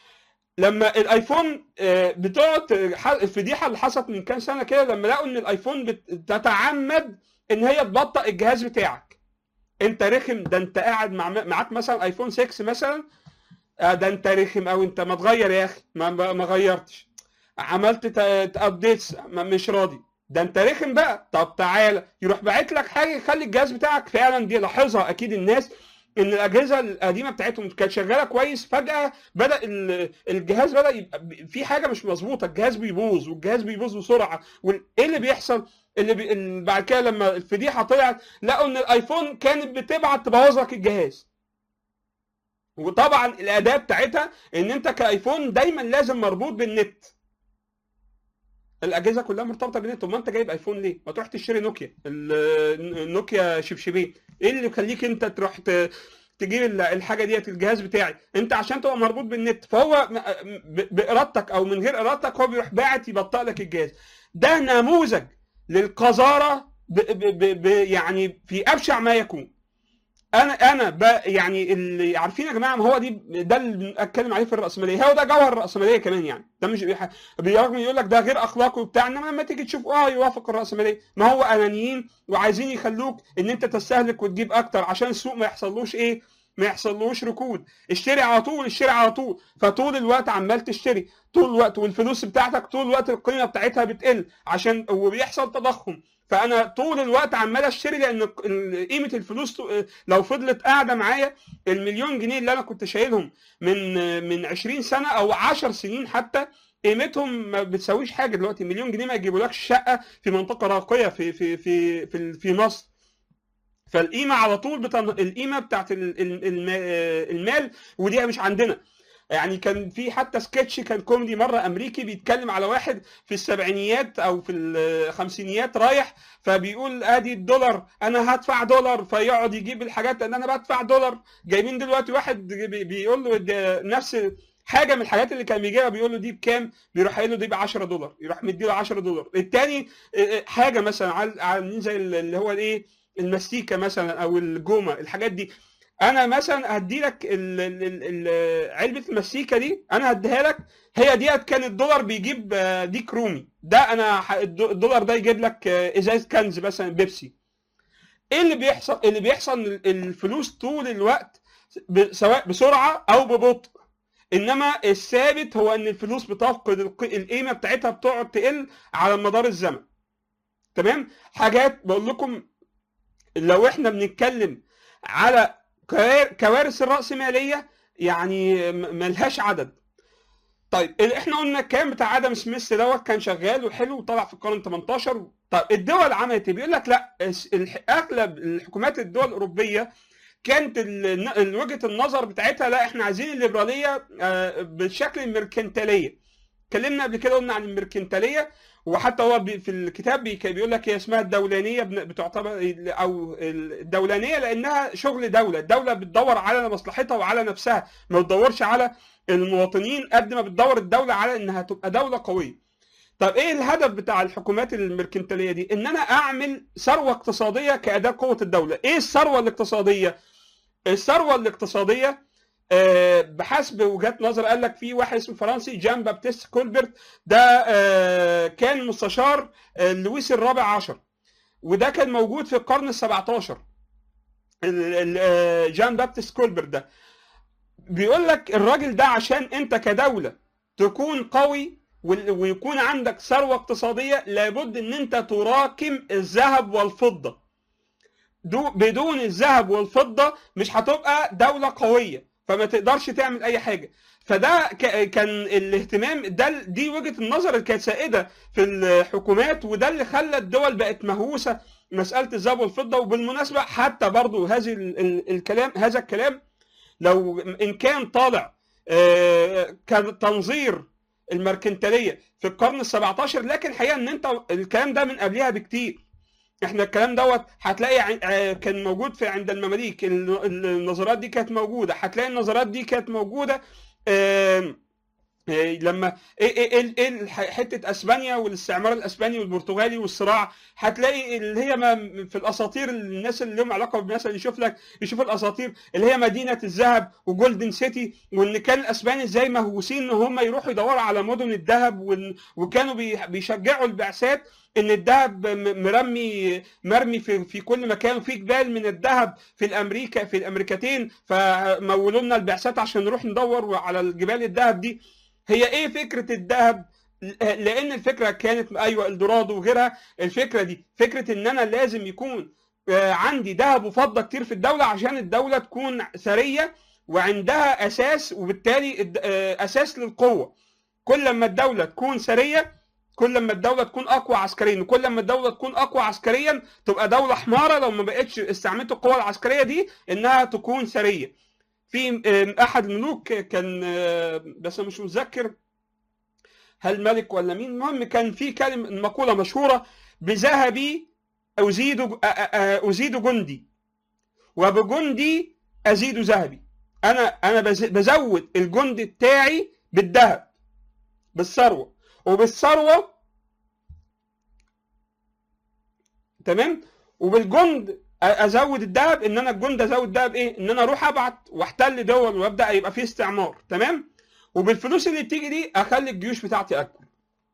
لما الايفون آه، بتقعد ح- الفضيحه اللي حصلت من كام سنه كده لما لقوا ان الايفون بتتعمد ان هي تبطئ الجهاز بتاعك انت رخم ده انت قاعد مع معاك مثلا ايفون 6 مثلا آه، ده انت رخم او انت ما تغير يا اخي ما, ما ما غيرتش عملت ابديتس مش راضي ده انت رخم بقى طب تعالى يروح باعت لك حاجه يخلي الجهاز بتاعك فعلا دي لاحظها اكيد الناس ان الاجهزه القديمه بتاعتهم كانت شغاله كويس فجاه بدا ال- الجهاز بدا يبقى ب- في حاجه مش مظبوطه الجهاز بيبوظ والجهاز بيبوظ بسرعه وايه اللي بيحصل اللي, بي... اللي بعد كده لما الفضيحه طلعت لقوا ان الايفون كانت بتبعت تبوظ لك الجهاز وطبعا الاداه بتاعتها ان انت كايفون دايما لازم مربوط بالنت الاجهزه كلها مرتبطه بالنت طب ما انت جايب ايفون ليه ما تروح تشتري نوكيا ال- النوكيا شبشبين ايه اللي يخليك انت تروح ت- تجيب ال- الحاجه ديت الجهاز بتاعي انت عشان تبقى مربوط بالنت فهو م- ب- بارادتك او من غير ارادتك هو بيروح باعت يبطئ لك الجهاز ده نموذج للقذاره ب ب ب ب يعني في ابشع ما يكون انا انا ب يعني اللي عارفين يا جماعه ما هو دي ده اللي بنتكلم عليه في الراسماليه هو ده جوهر الراسماليه كمان يعني ده مش بيح- برغم يقول لك ده غير اخلاقي وبتاع انما لما تيجي تشوف اه يوافق الراسماليه ما هو انانيين وعايزين يخلوك ان انت تستهلك وتجيب اكتر عشان السوق ما يحصلوش ايه ما يحصلوش ركود اشتري على طول اشتري على طول فطول الوقت عمال تشتري طول الوقت والفلوس بتاعتك طول الوقت القيمه بتاعتها بتقل عشان وبيحصل تضخم فانا طول الوقت عمال اشتري لان ال- قيمه الفلوس ت- لو فضلت قاعده معايا المليون جنيه اللي انا كنت شايلهم من من 20 سنه او 10 سنين حتى قيمتهم ما بتساويش حاجه دلوقتي مليون جنيه ما يجيبولكش شقه في منطقه راقيه في في في في, في مصر فالقيمه على طول بتن... القيمه بتاعت ال- ال- الم- المال ودي مش عندنا يعني كان في حتى سكتش كان كوميدي مره امريكي بيتكلم على واحد في السبعينيات او في الخمسينيات رايح فبيقول ادي الدولار انا هدفع دولار فيقعد يجيب الحاجات ان انا بدفع دولار جايبين دلوقتي واحد بي- بيقول له ده نفس حاجه من الحاجات اللي كان بيجيبها بيقول له دي بكام بيروح قايل له دي ب 10 دولار يروح مديله 10 دولار التاني اه، اه، حاجه مثلا عال- عاملين زي اللي هو الايه المستيكه مثلا او الجومه الحاجات دي انا مثلا هدي لك ال- ال- ال- ال- علبه المستيكه دي انا هديها لك هي ديت كان الدولار بيجيب آه، ديك رومي ده انا ح- الدو- الدولار ده يجيب لك آه، ازاز كنز مثلا بيبسي ايه اللي بيحصل اللي بيحصل إن الفلوس طول الوقت ب- سواء بسرعه او ببطء انما الثابت هو ان الفلوس بتفقد الق- القيمه بتاعتها بتقعد تقل على مدار الزمن تمام حاجات بقول لكم لو احنا بنتكلم على كوار- كوارث الرأسمالية يعني م- ملهاش عدد طيب ال- احنا قلنا الكلام بتاع ادم سميث دوت كان شغال وحلو وطلع في القرن 18 طيب الدول عملت ايه؟ بيقول لك لا الس- الح- اغلب الحكومات الدول الاوروبيه كانت ال- ال- وجهه النظر بتاعتها لا احنا عايزين الليبراليه آه، بالشكل الميركنتاليه اتكلمنا قبل كده قلنا عن الميركنتاليه وحتى هو بي- في الكتاب بي- بيقول لك هي اسمها الدولانيه بن- بتعتبر او الدولانيه لانها شغل دوله، الدوله بتدور على مصلحتها وعلى نفسها، ما بتدورش على المواطنين قد ما بتدور الدوله على انها تبقى دوله قويه. طب ايه الهدف بتاع الحكومات الميركنتاليه دي؟ ان انا اعمل ثروه اقتصاديه كاداه قوه الدوله، ايه الثروه الاقتصاديه؟ الثروه الاقتصاديه آه، بحسب وجهات نظر قال لك في واحد اسمه فرنسي جان بابتيست كولبرت ده آه، كان مستشار آه، لويس الرابع عشر وده كان موجود في القرن ال 17 ال- ال- آه، جان بابتيست كولبرت ده بيقول لك الراجل ده عشان انت كدوله تكون قوي وال- ويكون عندك ثروه اقتصاديه لابد ان انت تراكم الذهب والفضه دو بدون الذهب والفضه مش هتبقى دوله قويه فما تقدرش تعمل اي حاجه فده ك- كان الاهتمام ده دي وجهه النظر اللي كانت سائده في الحكومات وده اللي خلى الدول بقت مهووسه مساله الذهب والفضه وبالمناسبه حتى برضو هذه ال- ال- الكلام هذا الكلام لو ان كان طالع آه، كتنظير المركنتاليه في القرن ال 17 لكن الحقيقه ان انت الكلام ده من قبلها بكتير احنا الكلام دوت هتلاقي عن- آه، كان موجود في عند المماليك ال- ال- النظريات دي كانت موجوده هتلاقي النظريات دي كانت موجوده آم، آه، لما ايه ايه ايه إيه الح- حته اسبانيا والاستعمار الاسباني والبرتغالي والصراع هتلاقي اللي هي ما في الاساطير الناس اللي لهم علاقه بالناس يشوف لك يشوف الاساطير اللي هي مدينه الذهب وجولدن سيتي وان كان الاسبان ازاي مهووسين ان هم يروحوا يدوروا على مدن الذهب وإن- وكانوا بي- بيشجعوا البعثات ان الذهب م- مرمي مرمي في في كل مكان وفي جبال من الذهب في الامريكا في الامريكتين فمولوا لنا البعثات عشان نروح ندور على الجبال الذهب دي هي ايه فكره الذهب لان الفكره كانت ايوه الدورادو وغيرها الفكره دي فكره ان انا لازم يكون آه، عندي ذهب وفضه كتير في الدوله عشان الدوله تكون ثريه وعندها اساس وبالتالي الد- آه، اساس للقوه كل ما الدوله تكون ثريه كل ما الدوله تكون اقوى عسكريا وكل ما الدوله تكون اقوى عسكريا تبقى دوله حماره لو ما بقتش استعملت القوه العسكريه دي انها تكون ثريه في آه، احد الملوك كان آه، بس أنا مش متذكر هل ملك ولا مين المهم كان في كلمه مقوله مشهوره بذهبي ازيد أ- أ- أ- ازيد جندي وبجندي ازيد ذهبي انا انا بز- بزود الجند بتاعي بالذهب بالثروه وبالثروه تمام وبالجند أ- ازود الذهب ان انا الجند ازود الذهب ايه ان انا اروح ابعت واحتل دول وابدا يبقى فيه استعمار تمام وبالفلوس اللي بتيجي دي اخلي الجيوش بتاعتي اكبر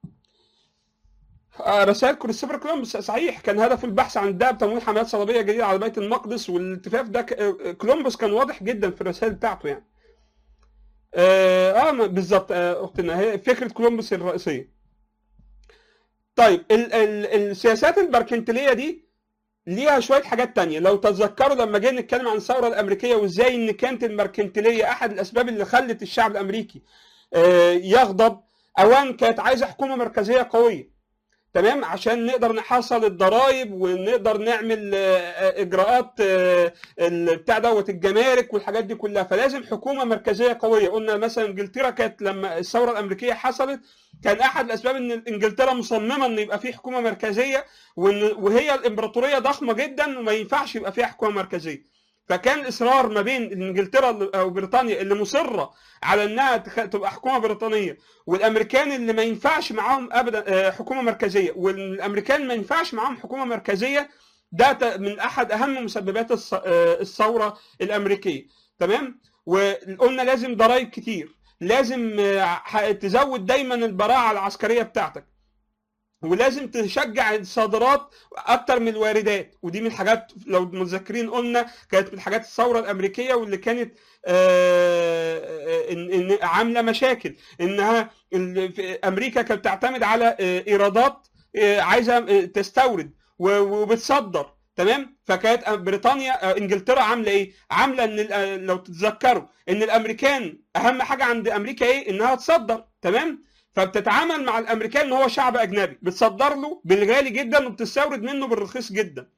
آه، رسائل كريستوفر كولومبوس صحيح كان هدفه البحث عن الذهب تمويل حملات صليبيه جديده على بيت المقدس والالتفاف ده ك- آه، كولومبوس كان واضح جدا في الرسائل بتاعته يعني اه آه، ما- بالظبط آه، اختنا هي فكره كولومبوس الرئيسيه طيب ال ال السياسات المركنتيليه دي ليها شويه حاجات تانية لو تتذكروا لما جينا نتكلم عن الثوره الامريكيه وازاي ان كانت المركنتيليه احد الاسباب اللي خلت الشعب الامريكي آه، يغضب اوان كانت عايزه حكومه مركزيه قويه تمام عشان نقدر نحصل الضرائب ونقدر نعمل آه، آه، اجراءات آه، ال- بتاع دوت الجمارك والحاجات دي كلها فلازم حكومه مركزيه قويه قلنا مثلا انجلترا كانت لما الثوره الامريكيه حصلت كان احد الاسباب ان انجلترا مصممه ان يبقى في حكومه مركزيه وإن- وهي الامبراطوريه ضخمه جدا وما ينفعش يبقى فيها حكومه مركزيه فكان اصرار ما بين انجلترا اللي- او بريطانيا اللي مصره على انها تخ- تبقى حكومه بريطانيه والامريكان اللي ما ينفعش معاهم ابدا آه، حكومه مركزيه والامريكان ما ينفعش معاهم حكومه مركزيه ده ت- من احد اهم مسببات الث- آه، الثوره الامريكيه تمام وقلنا لازم ضرائب كتير لازم آه، ح- تزود دايما البراعه العسكريه بتاعتك ولازم تشجع الصادرات اكتر من الواردات ودي من الحاجات لو متذكرين قلنا كانت من الحاجات الثوره الامريكيه واللي كانت آه، آه، إن إن عامله مشاكل انها ال- في امريكا كانت تعتمد على آه، ايرادات آه، عايزه آه، تستورد و- وبتصدر تمام فكانت بريطانيا آه، انجلترا عامله ايه عامله ان ال- آه، لو تتذكروا ان الامريكان اهم حاجه عند امريكا ايه انها تصدر تمام فبتتعامل مع الامريكان ان هو شعب اجنبي بتصدر له بالغالي جدا وبتستورد منه بالرخيص جدا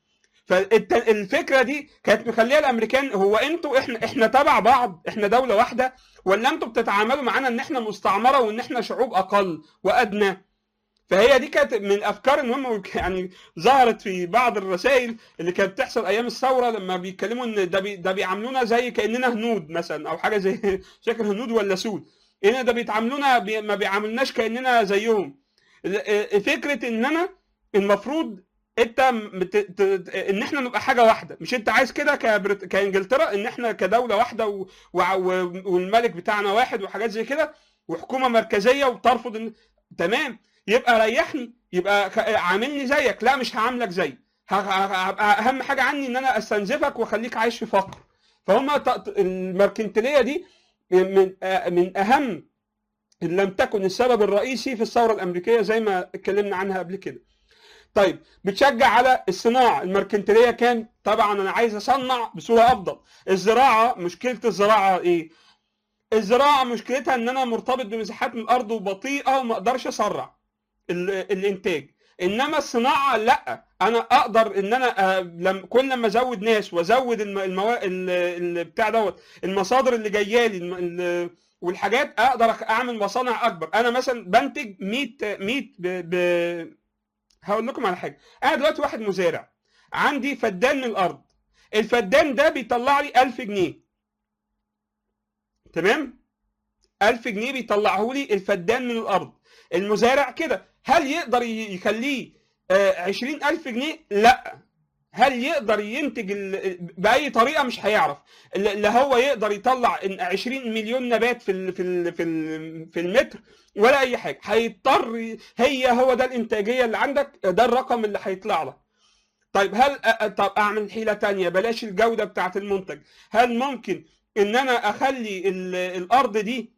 فالفكره دي كانت مخليه الامريكان هو انتوا احنا احنا تبع بعض احنا دوله واحده ولا انتوا بتتعاملوا معانا ان احنا مستعمره وان احنا شعوب اقل وادنى فهي دي كانت من الافكار المهمه يعني ظهرت في بعض الرسائل اللي كانت بتحصل ايام الثوره لما بيتكلموا ان ده بي ده بيعاملونا زي كاننا هنود مثلا او حاجه زي شكل هنود ولا سود ان ده بيتعاملونا بي ما بيعاملناش كاننا زيهم فكره ان انا المفروض انت مت... ت... ان احنا نبقى حاجه واحده مش انت عايز كده كبرت... كانجلترا ان احنا كدوله واحده و... و... والملك بتاعنا واحد وحاجات زي كده وحكومه مركزيه وترفض ان... تمام يبقى ريحني يبقى عاملني زيك لا مش هعاملك زي اهم حاجه عني ان انا استنزفك واخليك عايش في فقر فهم المركنتيليه دي من من اهم ان لم تكن السبب الرئيسي في الثوره الامريكيه زي ما اتكلمنا عنها قبل كده طيب بتشجع على الصناعه المركنتيليه كان طبعا انا عايز اصنع بصوره افضل الزراعه مشكله الزراعه ايه الزراعه مشكلتها ان انا مرتبط بمساحات من الارض وبطيئه وما اقدرش اسرع الانتاج انما الصناعه لا انا اقدر ان انا لم كل لما ازود ناس وازود الموا... بتاع دوت المصادر اللي جايه لي والحاجات اقدر اعمل مصانع اكبر انا مثلا بنتج 100 100 ب... ب... هقول لكم على حاجه انا دلوقتي واحد مزارع عندي فدان من الارض الفدان ده بيطلع لي 1000 جنيه تمام 1000 جنيه بيطلعه لي الفدان من الارض المزارع كده هل يقدر يخليه 20000 جنيه لا هل يقدر ينتج باي طريقه مش هيعرف لا هو يقدر يطلع 20 مليون نبات في ال في ال في ال في المتر ولا اي حاجه هيضطر هي هو ده الانتاجيه اللي عندك ده الرقم اللي هيطلع لك طيب هل طب اعمل حيله تانية بلاش الجوده بتاعه المنتج هل ممكن ان انا اخلي الارض دي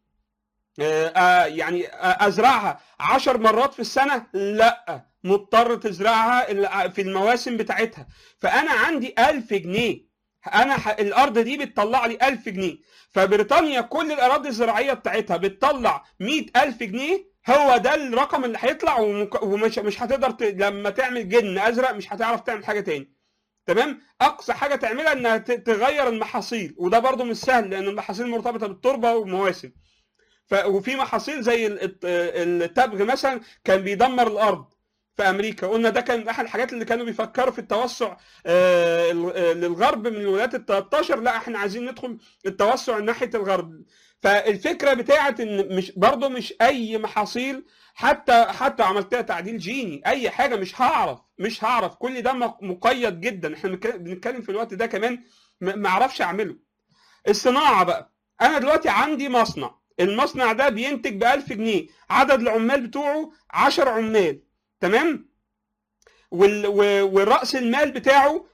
يعني ازرعها عشر مرات في السنه لا مضطر تزرعها في المواسم بتاعتها فانا عندي ألف جنيه انا ح... الارض دي بتطلع لي ألف جنيه فبريطانيا كل الاراضي الزراعيه بتاعتها بتطلع مئة ألف جنيه هو ده الرقم اللي هيطلع ومك... ومش مش هتقدر ت... لما تعمل جن ازرق مش هتعرف تعمل حاجه تاني تمام اقصى حاجه تعملها انها ت... تغير المحاصيل وده برضو مش سهل لان المحاصيل مرتبطه بالتربه ومواسم ف... وفي محاصيل زي التبغ مثلا كان بيدمر الارض في امريكا قلنا ده كان احد الحاجات اللي كانوا بيفكروا في التوسع آه للغرب من الولايات ال 13 لا احنا عايزين ندخل التوسع ناحيه الغرب فالفكره بتاعت ان مش برضه مش اي محاصيل حتى حتى عملتها تعديل جيني اي حاجه مش هعرف مش هعرف كل ده مقيد جدا احنا بنتكلم في الوقت ده كمان ما اعرفش اعمله الصناعه بقى انا دلوقتي عندي مصنع المصنع ده بينتج ب 1000 جنيه عدد العمال بتوعه 10 عمال تمام وال... والراس المال بتاعه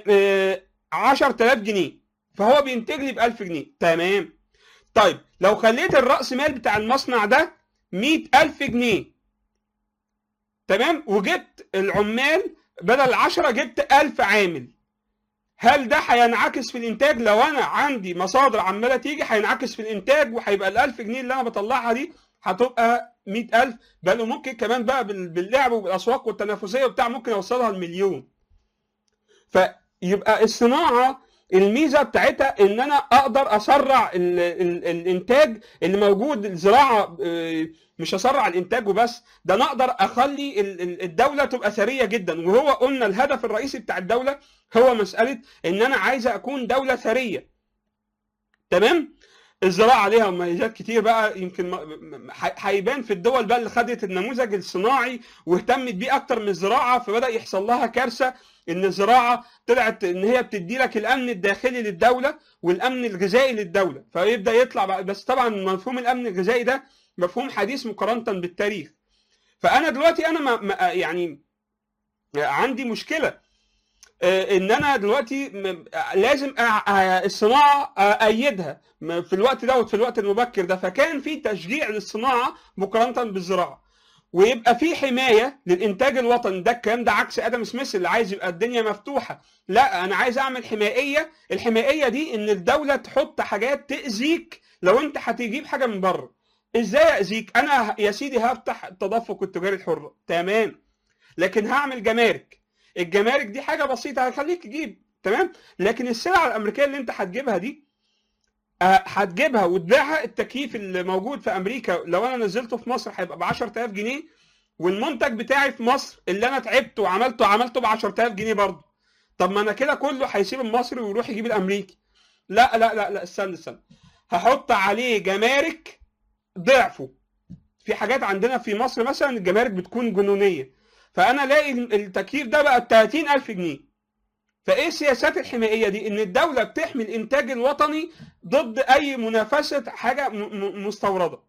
10000 جنيه فهو بينتج لي ب 1000 جنيه تمام طيب لو خليت الراس مال بتاع المصنع ده 100000 جنيه تمام وجبت العمال بدل 10 جبت 1000 عامل هل ده هينعكس في الانتاج لو انا عندي مصادر عماله تيجي هينعكس في الانتاج وهيبقى ال 1000 جنيه اللي انا بطلعها دي هتبقى 100000 بل وممكن كمان بقى باللعب وبالاسواق والتنافسيه وبتاع ممكن اوصلها لمليون فيبقى الصناعه الميزه بتاعتها ان انا اقدر اسرع ال ال الانتاج اللي موجود الزراعه مش اسرع الانتاج وبس ده انا اقدر اخلي الدوله تبقى ثريه جدا وهو قلنا الهدف الرئيسي بتاع الدوله هو مساله ان انا عايزه اكون دوله ثريه تمام الزراعه عليها مميزات كتير بقى يمكن هيبان في الدول بقى اللي خدت النموذج الصناعي واهتمت بيه اكتر من الزراعه فبدا يحصل لها كارثه ان الزراعه طلعت ان هي بتدي لك الامن الداخلي للدوله والامن الغذائي للدوله فيبدا يطلع بقى بس طبعا مفهوم الامن الغذائي ده مفهوم حديث مقارنه بالتاريخ فانا دلوقتي انا ما يعني عندي مشكله ان انا دلوقتي لازم الصناعه ايدها في الوقت دوت في الوقت المبكر ده فكان في تشجيع للصناعه مقارنه بالزراعه ويبقى في حمايه للانتاج الوطني ده الكلام ده عكس ادم سميث اللي عايز يبقى الدنيا مفتوحه لا انا عايز اعمل حمائيه الحمائيه دي ان الدوله تحط حاجات تاذيك لو انت هتجيب حاجه من بره ازاي اذيك انا يا سيدي هفتح التدفق التجاري الحر تمام لكن هعمل جمارك الجمارك دي حاجه بسيطه هتخليك تجيب تمام لكن السلع الامريكيه اللي انت هتجيبها دي آه، هتجيبها وتبيعها التكييف اللي موجود في امريكا لو انا نزلته في مصر هيبقى ب 10000 جنيه والمنتج بتاعي في مصر اللي انا تعبته وعملته عملته ب 10000 جنيه برضه طب ما انا كده كله هيسيب المصري ويروح يجيب الامريكي لا لا لا لا استنى استنى هحط عليه جمارك ضعفه في حاجات عندنا في مصر مثلا الجمارك بتكون جنونيه فانا الاقي التكييف ده بقى ب 30000 جنيه فايه السياسات الحمائيه دي ان الدوله بتحمي الانتاج الوطني ضد اي منافسه حاجه م- م- مستورده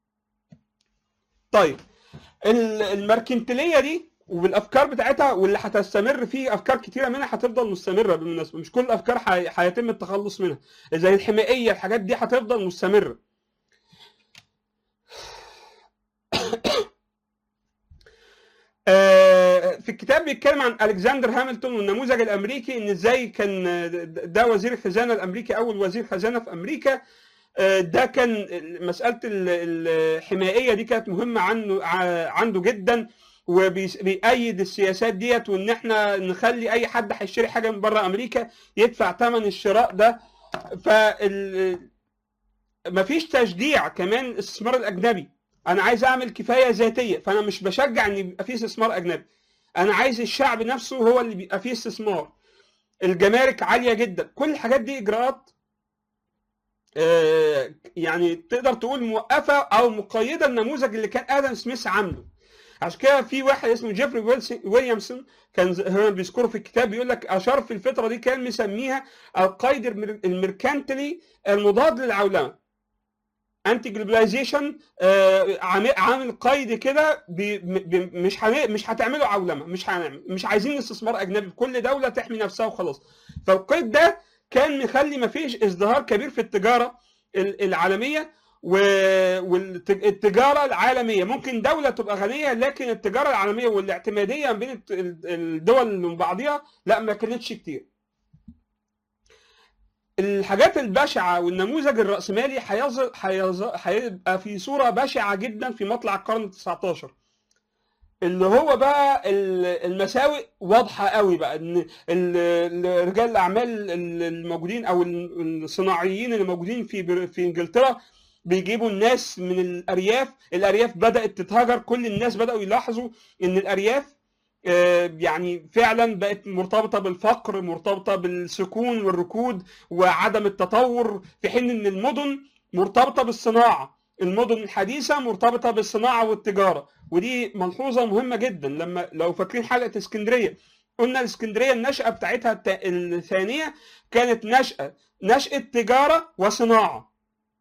طيب ال- المركنتيليه دي والافكار بتاعتها واللي هتستمر فيه افكار كتيره منها هتفضل مستمره بالمناسبه مش كل الافكار هي- هيتم التخلص منها زي الحمائيه الحاجات دي هتفضل مستمره آه، في الكتاب بيتكلم عن الكسندر هامilton والنموذج الامريكي ان ازاي كان ده وزير الخزانه الامريكي اول وزير خزانه في امريكا آه، ده كان مساله ال- الحمائيه دي كانت مهمه عنه ع- عنده جدا وبيأيد السياسات ديت وان احنا نخلي اي حد هيشتري حاجه من بره امريكا يدفع ثمن الشراء ده فال مفيش تشجيع كمان الاستثمار الاجنبي انا عايز اعمل كفايه ذاتيه فانا مش بشجع ان يبقى فيه استثمار اجنبي انا عايز الشعب نفسه هو اللي بيبقى فيه استثمار الجمارك عاليه جدا كل الحاجات دي اجراءات آه، يعني تقدر تقول موقفه او مقيده النموذج اللي كان ادم سميث عامله عشان كده في واحد اسمه جيفري ويلسون- ويليامسون كان ز- هو بيذكره في الكتاب بيقول لك اشار في الفتره دي كان مسميها القيد المر- الميركانتلي المضاد للعولمه انتي جلوبلايزيشن عامل قيد كده بي- م- ب- مش هن- مش هتعملوا عولمه مش هنعمل مش عايزين استثمار اجنبي كل دوله تحمي نفسها وخلاص فالقيد ده كان مخلي ما فيش ازدهار كبير في التجاره ال- العالميه والتجاره العالميه ممكن دوله تبقى غنيه لكن التجاره العالميه والاعتماديه بين الت- ال- الدول من بعضها لا ما كانتش كتير الحاجات البشعه والنموذج الراسمالي هيظهر هيظهر- هيبقى في صوره بشعه جدا في مطلع القرن ال 19 اللي هو بقى ال- المساوئ واضحه قوي بقى ان ال- ال- رجال الاعمال ال- الموجودين او ال- الصناعيين اللي موجودين في بر- في انجلترا بيجيبوا الناس من الارياف الارياف بدات تتهجر كل الناس بداوا يلاحظوا ان الارياف آه، يعني فعلا بقت مرتبطه بالفقر مرتبطه بالسكون والركود وعدم التطور في حين ان المدن مرتبطه بالصناعه المدن الحديثه مرتبطه بالصناعه والتجاره ودي ملحوظه مهمه جدا لما لو فاكرين حلقه اسكندريه قلنا الاسكندريه النشاه بتاعتها الت- الثانيه كانت نشاه نشاه تجاره وصناعه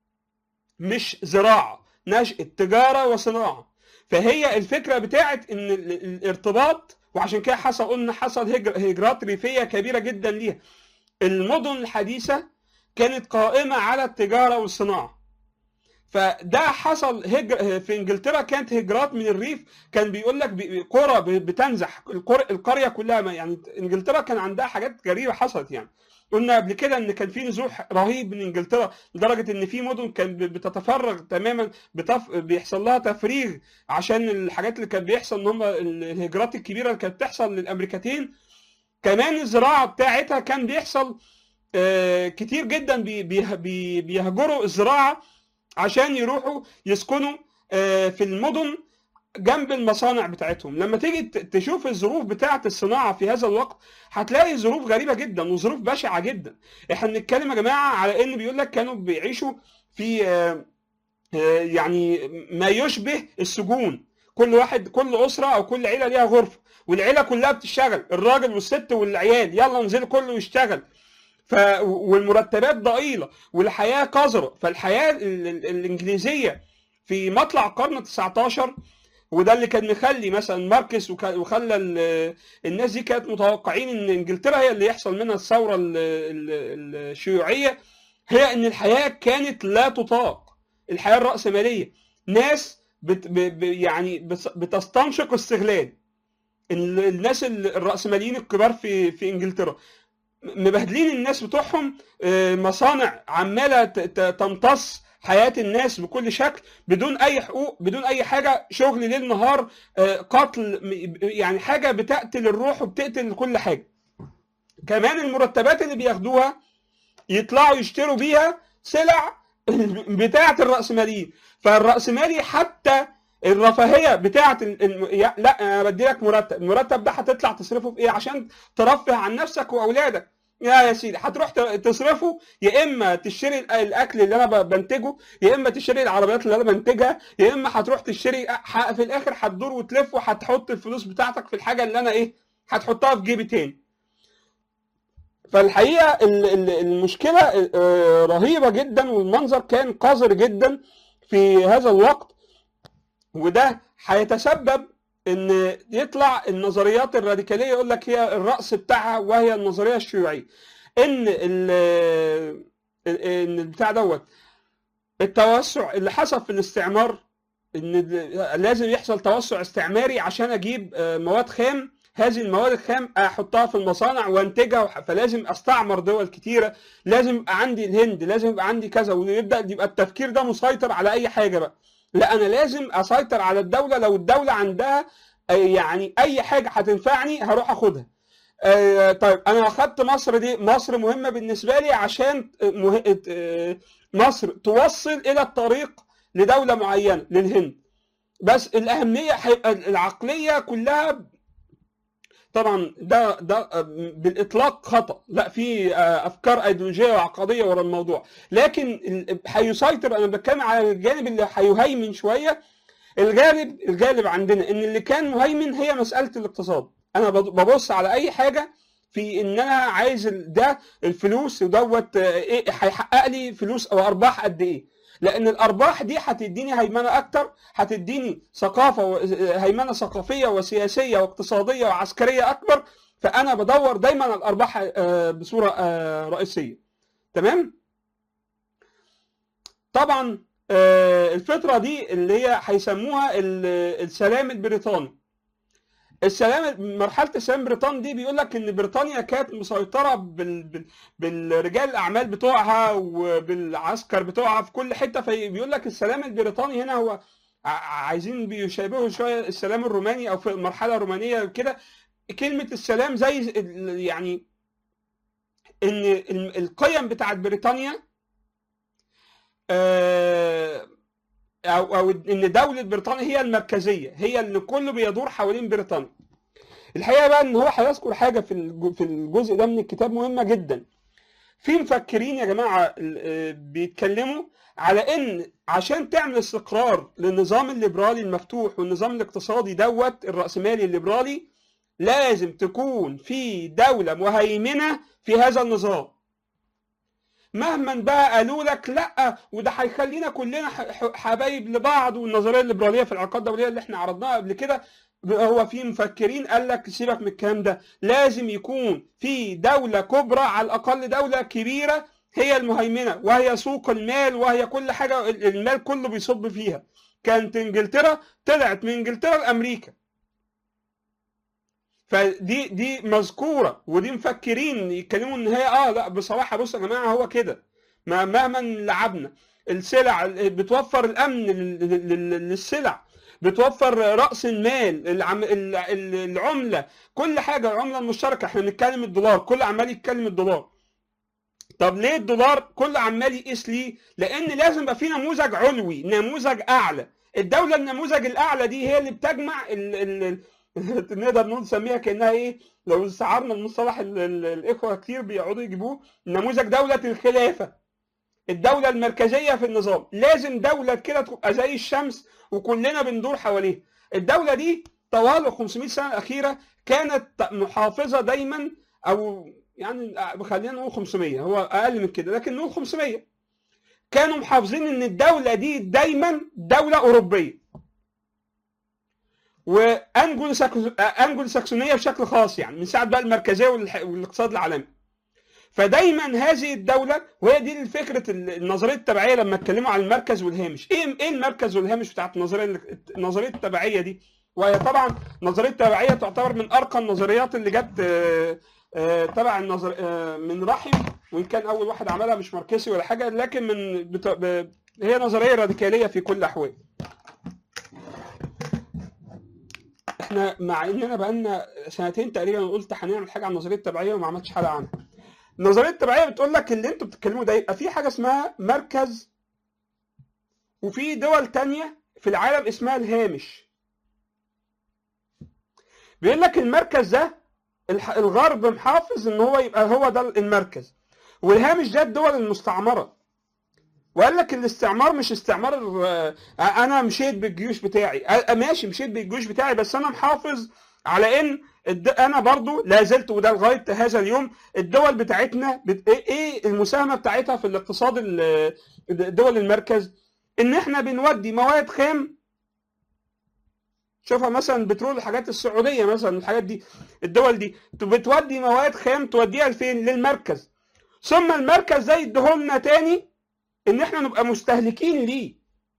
مش زراعه نشاه تجاره وصناعه فهي الفكره بتاعت ان ال- ال- الارتباط وعشان كده حصل قلنا حصل هجر هجرات ريفيه كبيره جدا ليها المدن الحديثه كانت قائمه على التجاره والصناعه فده حصل هجر في انجلترا كانت هجرات من الريف كان بيقول لك بي- قرى ب- بتنزح القر- القريه كلها ما- يعني انجلترا كان عندها حاجات غريبه حصلت يعني قلنا قبل كده ان كان في نزوح رهيب من انجلترا لدرجه ان في مدن كان ب- بتتفرغ تماما بتف... بيحصل لها تفريغ عشان الحاجات اللي كان بيحصل ان هم ال- الهجرات الكبيره اللي كانت بتحصل للامريكتين كمان الزراعه بتاعتها كان بيحصل آه، كتير جدا بي- بيه- بي- بيهجروا الزراعه عشان يروحوا يسكنوا آه، في المدن جنب المصانع بتاعتهم لما تيجي ت- تشوف الظروف بتاعه الصناعه في هذا الوقت هتلاقي ظروف غريبه جدا وظروف بشعه جدا احنا بنتكلم يا جماعه على ان بيقول لك كانوا بيعيشوا في آه، آه، يعني ما يشبه السجون كل واحد كل اسره او كل عيله ليها غرفه والعيله كلها بتشتغل الراجل والست والعيال يلا انزلوا كله يشتغل ف والمرتبات ضئيله والحياه قذره فالحياه ال- ال- الانجليزيه في مطلع القرن ال 19 وده اللي كان مخلي مثلا ماركس وك- وخلى ال- الناس دي كانت متوقعين ان انجلترا هي اللي يحصل منها الثوره ال- ال- الشيوعيه هي ان الحياه كانت لا تطاق الحياه الراسماليه ناس بت ب ب يعني بس- بتستنشق استغلال ال- الناس ال- الراسماليين الكبار في في انجلترا مبهدلين الناس بتوعهم آه، مصانع عماله ت- ت- تمتص حياه الناس بكل شكل بدون اي حقوق بدون اي حاجه شغل ليل نهار آه، قتل م- يعني حاجه بتقتل الروح وبتقتل كل حاجه كمان المرتبات اللي بياخدوها يطلعوا يشتروا بيها سلع بتاعه الراسماليين فالراسمالي حتى الرفاهيه بتاعه ال- الم... يا- لا انا بدي لك مرتب المرتب ده هتطلع تصرفه في ايه عشان ترفه عن نفسك واولادك يا يا سيدي هتروح ت- تصرفه يا اما تشتري الأ- الاكل اللي انا ب- بنتجه يا اما تشتري العربيات اللي انا بنتجها يا اما هتروح تشتري ح- في الاخر هتدور وتلف وهتحط الفلوس بتاعتك في الحاجه اللي انا ايه هتحطها في جيبي تاني فالحقيقه ال- ال- المشكله آه، رهيبه جدا والمنظر كان قذر جدا في هذا الوقت وده هيتسبب ان يطلع النظريات الراديكاليه يقول لك هي الراس بتاعها وهي النظريه الشيوعيه ان ال ان البتاع دوت التوسع اللي حصل في الاستعمار ان لازم يحصل توسع استعماري عشان اجيب آه، مواد خام هذه المواد الخام احطها في المصانع وانتجها وح- فلازم استعمر دول كتيره لازم يبقى عندي الهند لازم يبقى عندي كذا ويبدا يبقى التفكير ده مسيطر على اي حاجه بقى لا انا لازم اسيطر على الدوله لو الدوله عندها آه، يعني اي حاجه هتنفعني هروح اخدها آه، طيب انا اخدت مصر دي مصر مهمه بالنسبه لي عشان آه، مه... آه، مصر توصل الى الطريق لدوله معينه للهند بس الاهميه هيبقى العقليه كلها طبعا ده ده بالاطلاق خطا لا في افكار ايديولوجيه وعقديه ورا الموضوع لكن ال- هيسيطر انا بتكلم على الجانب اللي هيهيمن شويه الغالب الغالب عندنا ان اللي كان مهيمن هي مساله الاقتصاد انا بض- ببص على اي حاجه في ان انا عايز ال- ده الفلوس ودوت آه، ايه هيحقق لي فلوس او ارباح قد ايه لان الارباح دي هتديني هيمنه اكتر هتديني ثقافه و- هيمنه ثقافيه وسياسيه واقتصاديه وعسكريه اكبر فانا بدور دايما على الارباح آه، بصوره آه، رئيسيه تمام طبعا آه، الفتره دي اللي هي هيسموها ال- السلام البريطاني السلام مرحله السلام البريطاني دي بيقول لك ان بريطانيا كانت مسيطره بال... بال... بالرجال الاعمال بتوعها وبالعسكر بتوعها في كل حته فبيقول لك السلام البريطاني هنا هو ع- عايزين بيشابهوا شويه السلام الروماني او في المرحله الرومانيه كده كلمه السلام زي ال- يعني ان ال- القيم بتاعت بريطانيا آه، او او ان دوله بريطانيا هي المركزيه هي اللي كله بيدور حوالين بريطانيا الحقيقه بقى ان هو هيذكر حاجه في الج- في الجزء ده من الكتاب مهمه جدا في مفكرين يا جماعه ال- آه، بيتكلموا على ان عشان تعمل استقرار للنظام الليبرالي المفتوح والنظام الاقتصادي دوت الرأسمالي الليبرالي لازم تكون في دولة مهيمنة في هذا النظام مهما بقى قالوا لك لا وده هيخلينا كلنا ح- ح- حبايب لبعض والنظريه الليبراليه في العلاقات الدوليه اللي احنا عرضناها قبل كده هو في مفكرين قال لك سيبك من الكلام ده لازم يكون في دوله كبرى على الاقل دوله كبيره هي المهيمنه وهي سوق المال وهي كل حاجه ال- المال كله بيصب فيها كانت انجلترا طلعت من انجلترا لامريكا فدي دي مذكوره ودي مفكرين يتكلموا ان هي اه لا بصراحه بصوا يا جماعه هو كده ما- مهما لعبنا السلع بتوفر الامن لل- لل- للسلع بتوفر راس المال العم... ال- ال- العمله كل حاجه العمله المشتركه احنا بنتكلم الدولار كل عمال يتكلم الدولار طب ليه الدولار كل عمال يقيس ليه لان لازم يبقى في نموذج علوي نموذج اعلى الدوله النموذج الاعلى دي هي اللي بتجمع ال... ال... ال... نقدر نقول نسميها كانها ايه لو استعرنا المصطلح ال... ال... الاخوه كتير بيقعدوا يجيبوه نموذج دوله الخلافه الدوله المركزيه في النظام لازم دوله كده تبقى زي الشمس وكلنا بندور حواليها الدوله دي طوال ال 500 سنه الاخيره كانت محافظه دايما او يعني خلينا نقول 500 هو اقل من كده لكن نقول 500 كانوا محافظين ان الدوله دي دايما دوله اوروبيه وانجلو انجلو ساكسونيه بشكل خاص يعني من ساعه بقى المركزيه والح- والاقتصاد العالمي فدايما هذه الدوله وهي دي فكره النظريه التبعيه لما اتكلموا عن المركز والهامش ايه ايه المركز والهامش بتاعت النظريه النظريه التبعيه دي وهي طبعا نظريه التبعيه تعتبر من ارقى النظريات اللي جت آه، آه، تبع النظر آه، من رحم وان كان اول واحد عملها مش ماركسي ولا حاجه لكن من بت- ب- هي نظريه راديكاليه في كل الاحوال احنا مع اننا بقالنا سنتين تقريبا قلت هنعمل حاجه عن النظريه التبعيه وما عملتش حلقه عنها النظريه التبعيه بتقول لك اللي انتوا بتتكلموا ده يبقى في حاجه اسمها مركز وفي دول تانية في العالم اسمها الهامش بيقول لك المركز ده الح- الغرب محافظ ان هو يبقى هو ده المركز والهامش ده الدول المستعمره وقال لك الاستعمار مش استعمار آه، انا مشيت بالجيوش بتاعي آه، ماشي مشيت بالجيوش بتاعي بس انا محافظ على ان الد... انا برضو لا زلت وده لغايه هذا اليوم الدول بتاعتنا بت... ايه إيه المساهمه بتاعتها في الاقتصاد ال- دول المركز ان احنا بنودي مواد خام شوفها مثلا بترول الحاجات السعوديه مثلا الحاجات دي الدول دي بتودي مواد خام توديها لفين للمركز ثم المركز ده يديهولنا تاني ان احنا نبقى مستهلكين ليه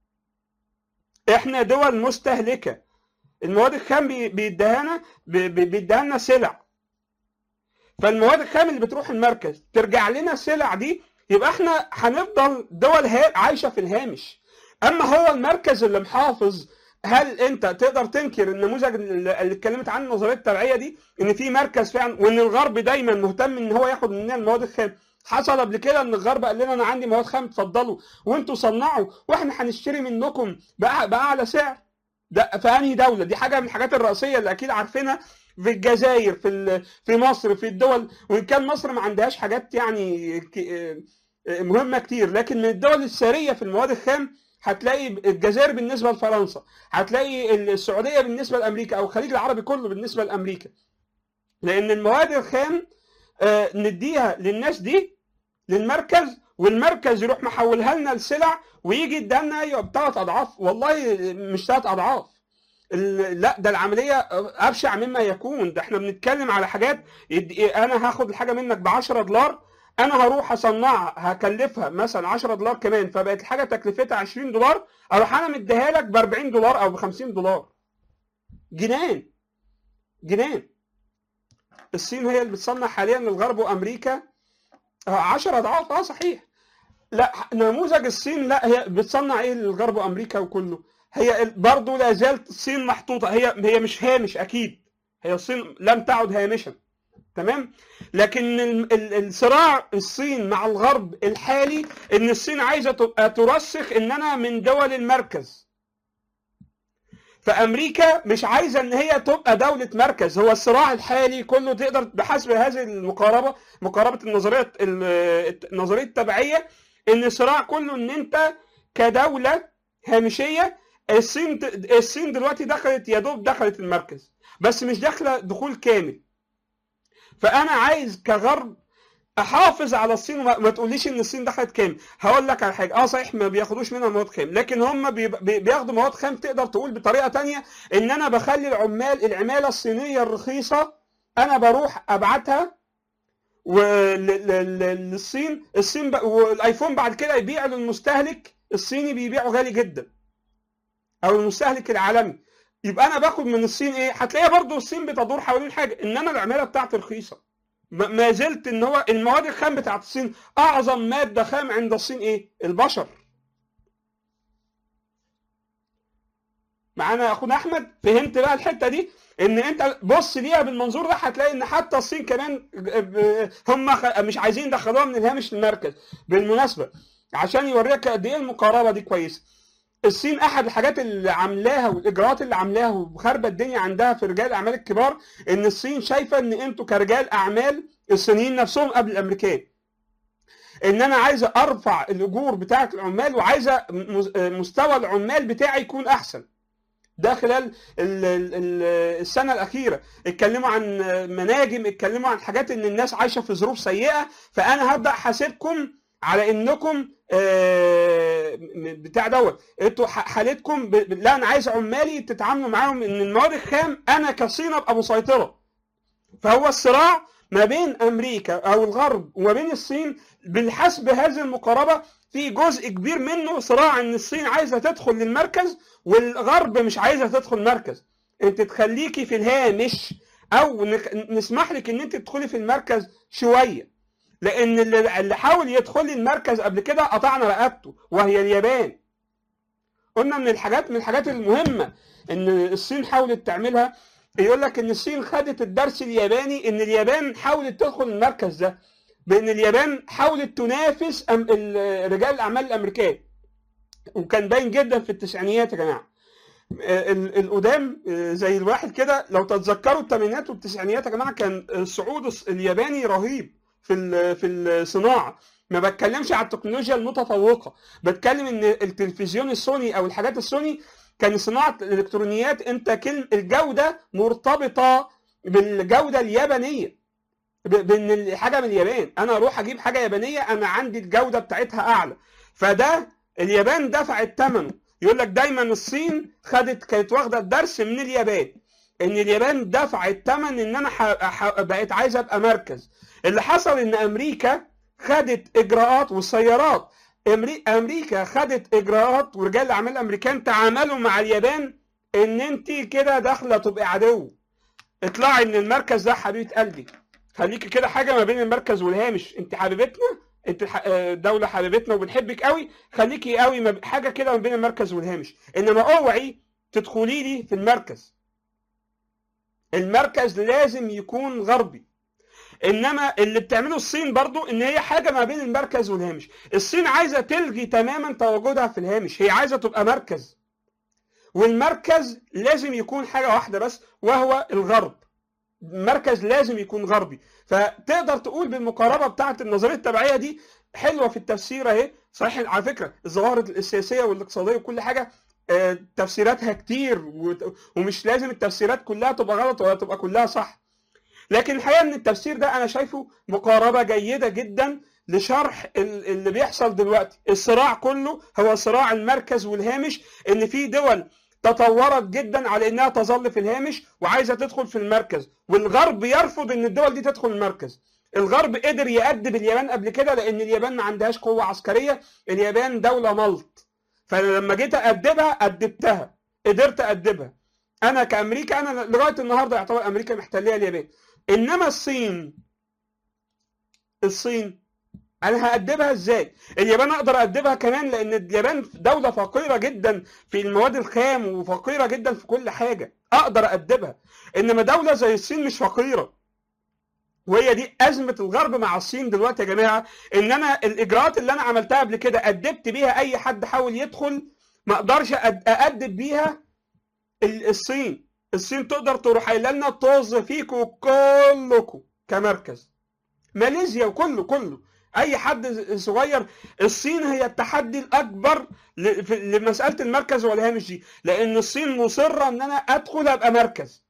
احنا دول مستهلكه المواد الخام بي- بيديهانا بي- بي- بيديها لنا سلع فالمواد الخام اللي بتروح المركز ترجع لنا السلع دي يبقى احنا هنفضل دول ها- عايشه في الهامش اما هو المركز اللي محافظ هل انت تقدر تنكر النموذج اللي اللي اتكلمت عنه النظريه التبعيه دي ان في مركز فعلا وان الغرب دايما مهتم ان هو ياخد مننا المواد الخام حصل قبل كده ان الغرب قال لنا انا عندي مواد خام اتفضلوا وانتوا صنعوا واحنا هنشتري منكم بأع- باعلى سعر ده في انهي دوله دي حاجه من الحاجات الرئيسيه اللي اكيد عارفينها في الجزائر في ال- في مصر في الدول وان كان مصر ما عندهاش حاجات يعني ك- مهمه كتير لكن من الدول الساريه في المواد الخام هتلاقي الجزائر بالنسبه لفرنسا هتلاقي السعوديه بالنسبه لامريكا او الخليج العربي كله بالنسبه لامريكا لان المواد الخام آه، نديها للناس دي للمركز والمركز يروح محولها لنا لسلع ويجي يدينا ايوه بثلاث اضعاف والله مش ثلاث اضعاف ال- لا ده العمليه ابشع مما يكون ده احنا بنتكلم على حاجات يد- انا هاخد الحاجه منك ب 10 دولار انا هروح اصنعها هكلفها مثلا 10 دولار كمان فبقت الحاجه تكلفتها 20 دولار اروح انا مديها لك ب 40 دولار او ب 50 دولار جنان جنان الصين هي اللي بتصنع حاليا للغرب وامريكا 10 اضعاف اه صحيح لا نموذج الصين لا هي بتصنع ايه للغرب وامريكا وكله هي برضه لا زالت الصين محطوطه هي هي مش هامش اكيد هي الصين لم تعد هامشا تمام لكن ال- ال- الصراع الصين مع الغرب الحالي ان الصين عايزه تبقى ترسخ ان انا من دول المركز فامريكا مش عايزه ان هي تبقى دوله مركز هو الصراع الحالي كله تقدر بحسب هذه المقاربه مقاربه النظريه ال- النظريه التبعيه ان الصراع كله ان انت كدوله هامشيه الصين الصين دلوقتي دخلت يا دوب دخلت المركز بس مش داخله دخول كامل فانا عايز كغرب احافظ على الصين وما ما تقوليش ان الصين دخلت كامل هقول لك على حاجه اه صحيح ما بياخدوش منها مواد خام لكن هم بيب- بي- بياخدوا مواد خام تقدر تقول بطريقه تانية ان انا بخلي العمال العماله الصينيه الرخيصه انا بروح ابعتها ول- ل- ل- للصين الصين ب... والايفون بعد كده يبيع للمستهلك الصيني بيبيعه غالي جدا او المستهلك العالمي يبقى انا باخد من الصين ايه هتلاقيها برضو الصين بتدور حوالين حاجه ان انا العماله بتاعتي رخيصه ما ما زلت ان هو المواد الخام بتاعت الصين اعظم ماده خام عند الصين ايه البشر معانا يا اخونا احمد فهمت بقى الحته دي ان انت بص ليها بالمنظور ده هتلاقي ان حتى الصين كمان ب- هم خ- مش عايزين يدخلوها من الهامش للمركز بالمناسبه عشان يوريك قد ايه المقاربه دي كويسه الصين احد الحاجات اللي عاملاها والاجراءات اللي عاملاها وخاربه الدنيا عندها في رجال الاعمال الكبار ان الصين شايفه ان انتوا كرجال اعمال الصينيين نفسهم قبل الامريكان ان انا عايزه ارفع الاجور بتاعه العمال وعايزه م- مستوى العمال بتاعي يكون احسن ده خلال ال- ال- ال- السنه الاخيره اتكلموا عن مناجم اتكلموا عن حاجات ان الناس عايشه في ظروف سيئه فانا هبدا حاسبكم على انكم آه، م- بتاع دوت انتوا ح- حالتكم ب... ب- لا انا عايز عمالي تتعاملوا معاهم ان المواد الخام انا كصين ابقى مسيطره فهو الصراع ما بين امريكا او الغرب وما بين الصين بالحسب هذه المقاربه في جزء كبير منه صراع ان الصين عايزه تدخل للمركز والغرب مش عايزه تدخل مركز انت تخليكي في الهامش او نك- نسمح لك ان انت تدخلي في المركز شويه لان اللي اللي حاول يدخل لي المركز قبل كده قطعنا رقبته وهي اليابان قلنا من الحاجات من الحاجات المهمه ان الصين حاولت تعملها يقول لك ان الصين خدت الدرس الياباني ان اليابان حاولت تدخل المركز ده بان اليابان حاولت تنافس أم- ال- رجال الاعمال الامريكان وكان باين جدا في التسعينيات يا جماعه آه، ال- القدام آه، زي الواحد كده لو تتذكروا الثمانينات والتسعينيات يا جماعه كان الصعود الص- الياباني رهيب في ال- في الصناعه ما بتكلمش على التكنولوجيا المتفوقه بتكلم ان التلفزيون السوني او الحاجات السوني كان صناعه الالكترونيات انت كلمه الجوده مرتبطه بالجوده اليابانيه ب- بان الحاجه من اليابان انا اروح اجيب حاجه يابانيه انا عندي الجوده بتاعتها اعلى فده اليابان دفعت ثمنه يقول لك دايما الصين خدت كانت واخده الدرس من اليابان ان اليابان دفعت ثمن ان انا ح... ح... بقيت عايز ابقى مركز اللي حصل ان امريكا خدت اجراءات والسيارات أمري... امريكا خدت اجراءات ورجال الاعمال الامريكان تعاملوا مع اليابان ان انت كده داخله تبقى عدو اطلعي من المركز ده حبيبه قلبي خليكي كده حاجه ما بين المركز والهامش انت حبيبتنا انت ح- آه، دوله حبيبتنا وبنحبك قوي خليكي قوي ما ب- حاجه كده ما بين المركز والهامش انما اوعي تدخلي لي في المركز المركز لازم يكون غربي انما اللي بتعمله الصين برضو ان هي حاجه ما بين المركز والهامش الصين عايزه تلغي تماما تواجدها في الهامش هي عايزه تبقى مركز والمركز لازم يكون حاجه واحده بس وهو الغرب مركز لازم يكون غربي فتقدر تقول بالمقاربه بتاعه النظريه التبعيه دي حلوه في التفسير اهي صحيح على فكره الظواهر السياسيه والاقتصاديه وكل حاجه آه، تفسيراتها كتير وت- ومش لازم التفسيرات كلها تبقى غلط ولا تبقى كلها صح لكن الحقيقه ان التفسير ده انا شايفه مقاربه جيده جدا لشرح ال- اللي بيحصل دلوقتي الصراع كله هو صراع المركز والهامش ان في دول تطورت جدا على انها تظل في الهامش وعايزه تدخل في المركز والغرب يرفض ان الدول دي تدخل المركز الغرب قدر يأدب اليابان قبل كده لان اليابان ما عندهاش قوه عسكريه اليابان دوله ملط فلما جيت أدبها أدبتها قدرت أدبها أنا كأمريكا أنا لغاية النهاردة يعتبر أمريكا محتلية اليابان إنما الصين الصين أنا هأدبها إزاي؟ اليابان أقدر أدبها كمان لأن اليابان دولة فقيرة جدا في المواد الخام وفقيرة جدا في كل حاجة أقدر أدبها إنما دولة زي الصين مش فقيرة وهي دي أزمة الغرب مع الصين دلوقتي يا جماعة إن أنا الإجراءات اللي أنا عملتها قبل كده أدبت بيها أي حد حاول يدخل ما أقدرش أد- أأدب بيها ال- الصين الصين تقدر تروح قايله لنا طز فيكم كلكم كمركز ماليزيا وكله كله اي حد صغير الصين هي التحدي الاكبر ل- في- لمساله المركز والهامش دي لان الصين مصره ان انا ادخل ابقى مركز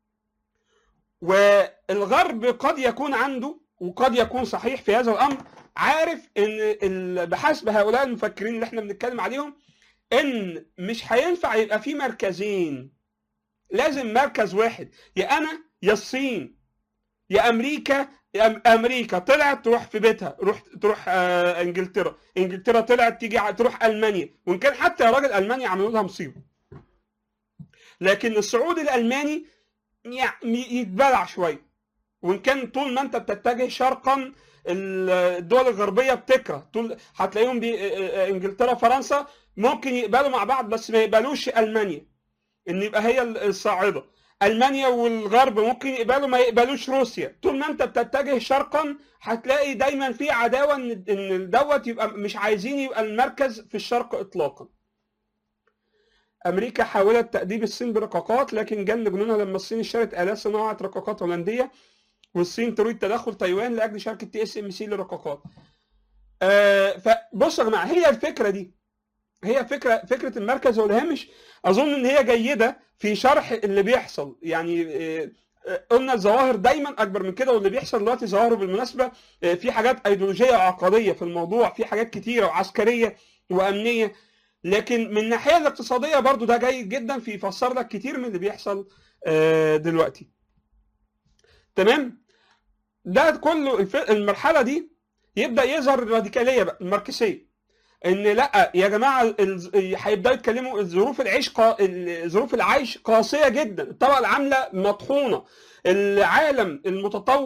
والغرب قد يكون عنده وقد يكون صحيح في هذا الامر عارف ان ال- بحسب هؤلاء المفكرين اللي احنا بنتكلم عليهم ان مش هينفع يبقى في مركزين لازم مركز واحد يا انا يا الصين يا امريكا يا أم- امريكا طلعت تروح في بيتها روح تروح آه انجلترا انجلترا طلعت تيجي ع- تروح المانيا وان كان حتى يا راجل المانيا عملوا لها مصيبه لكن الصعود الالماني يعني يتبلع شويه وان كان طول ما انت بتتجه شرقا ال- الدول الغربيه بتكره طول هتلاقيهم بي آه، آه، انجلترا فرنسا ممكن يقبلوا مع بعض بس ما يقبلوش المانيا ان يبقى هي الصاعده المانيا والغرب ممكن يقبلوا ما يقبلوش روسيا طول ما انت بتتجه شرقا هتلاقي دايما في عداوه ان ان دوت يبقى مش عايزين يبقى المركز في الشرق اطلاقا امريكا حاولت تاديب الصين برقاقات لكن جن جنونها لما الصين اشترت الات صناعه رقاقات هولنديه والصين تريد تدخل تايوان لاجل شركه تي اس ام سي للرقاقات آه فبصوا يا جماعه هي الفكره دي هي فكره فكره المركز والهامش اظن ان هي جيده في شرح اللي بيحصل يعني آه، آه، قلنا الظواهر دايما اكبر من كده واللي بيحصل دلوقتي ظواهر بالمناسبه آه، في حاجات ايديولوجيه وعقديه في الموضوع في حاجات كتيره وعسكريه وامنيه لكن من الناحيه الاقتصاديه برضو ده جيد جدا في يفسر لك كتير من اللي بيحصل آه، دلوقتي تمام ده كله الف- المرحله دي يبدا يظهر الراديكاليه بقى الماركسيه ان لا يا جماعه ال- هيبداوا يتكلموا ظروف العيش قا... ال- ظروف العيش قاسيه جدا الطبقه العامله مطحونه العالم المتطور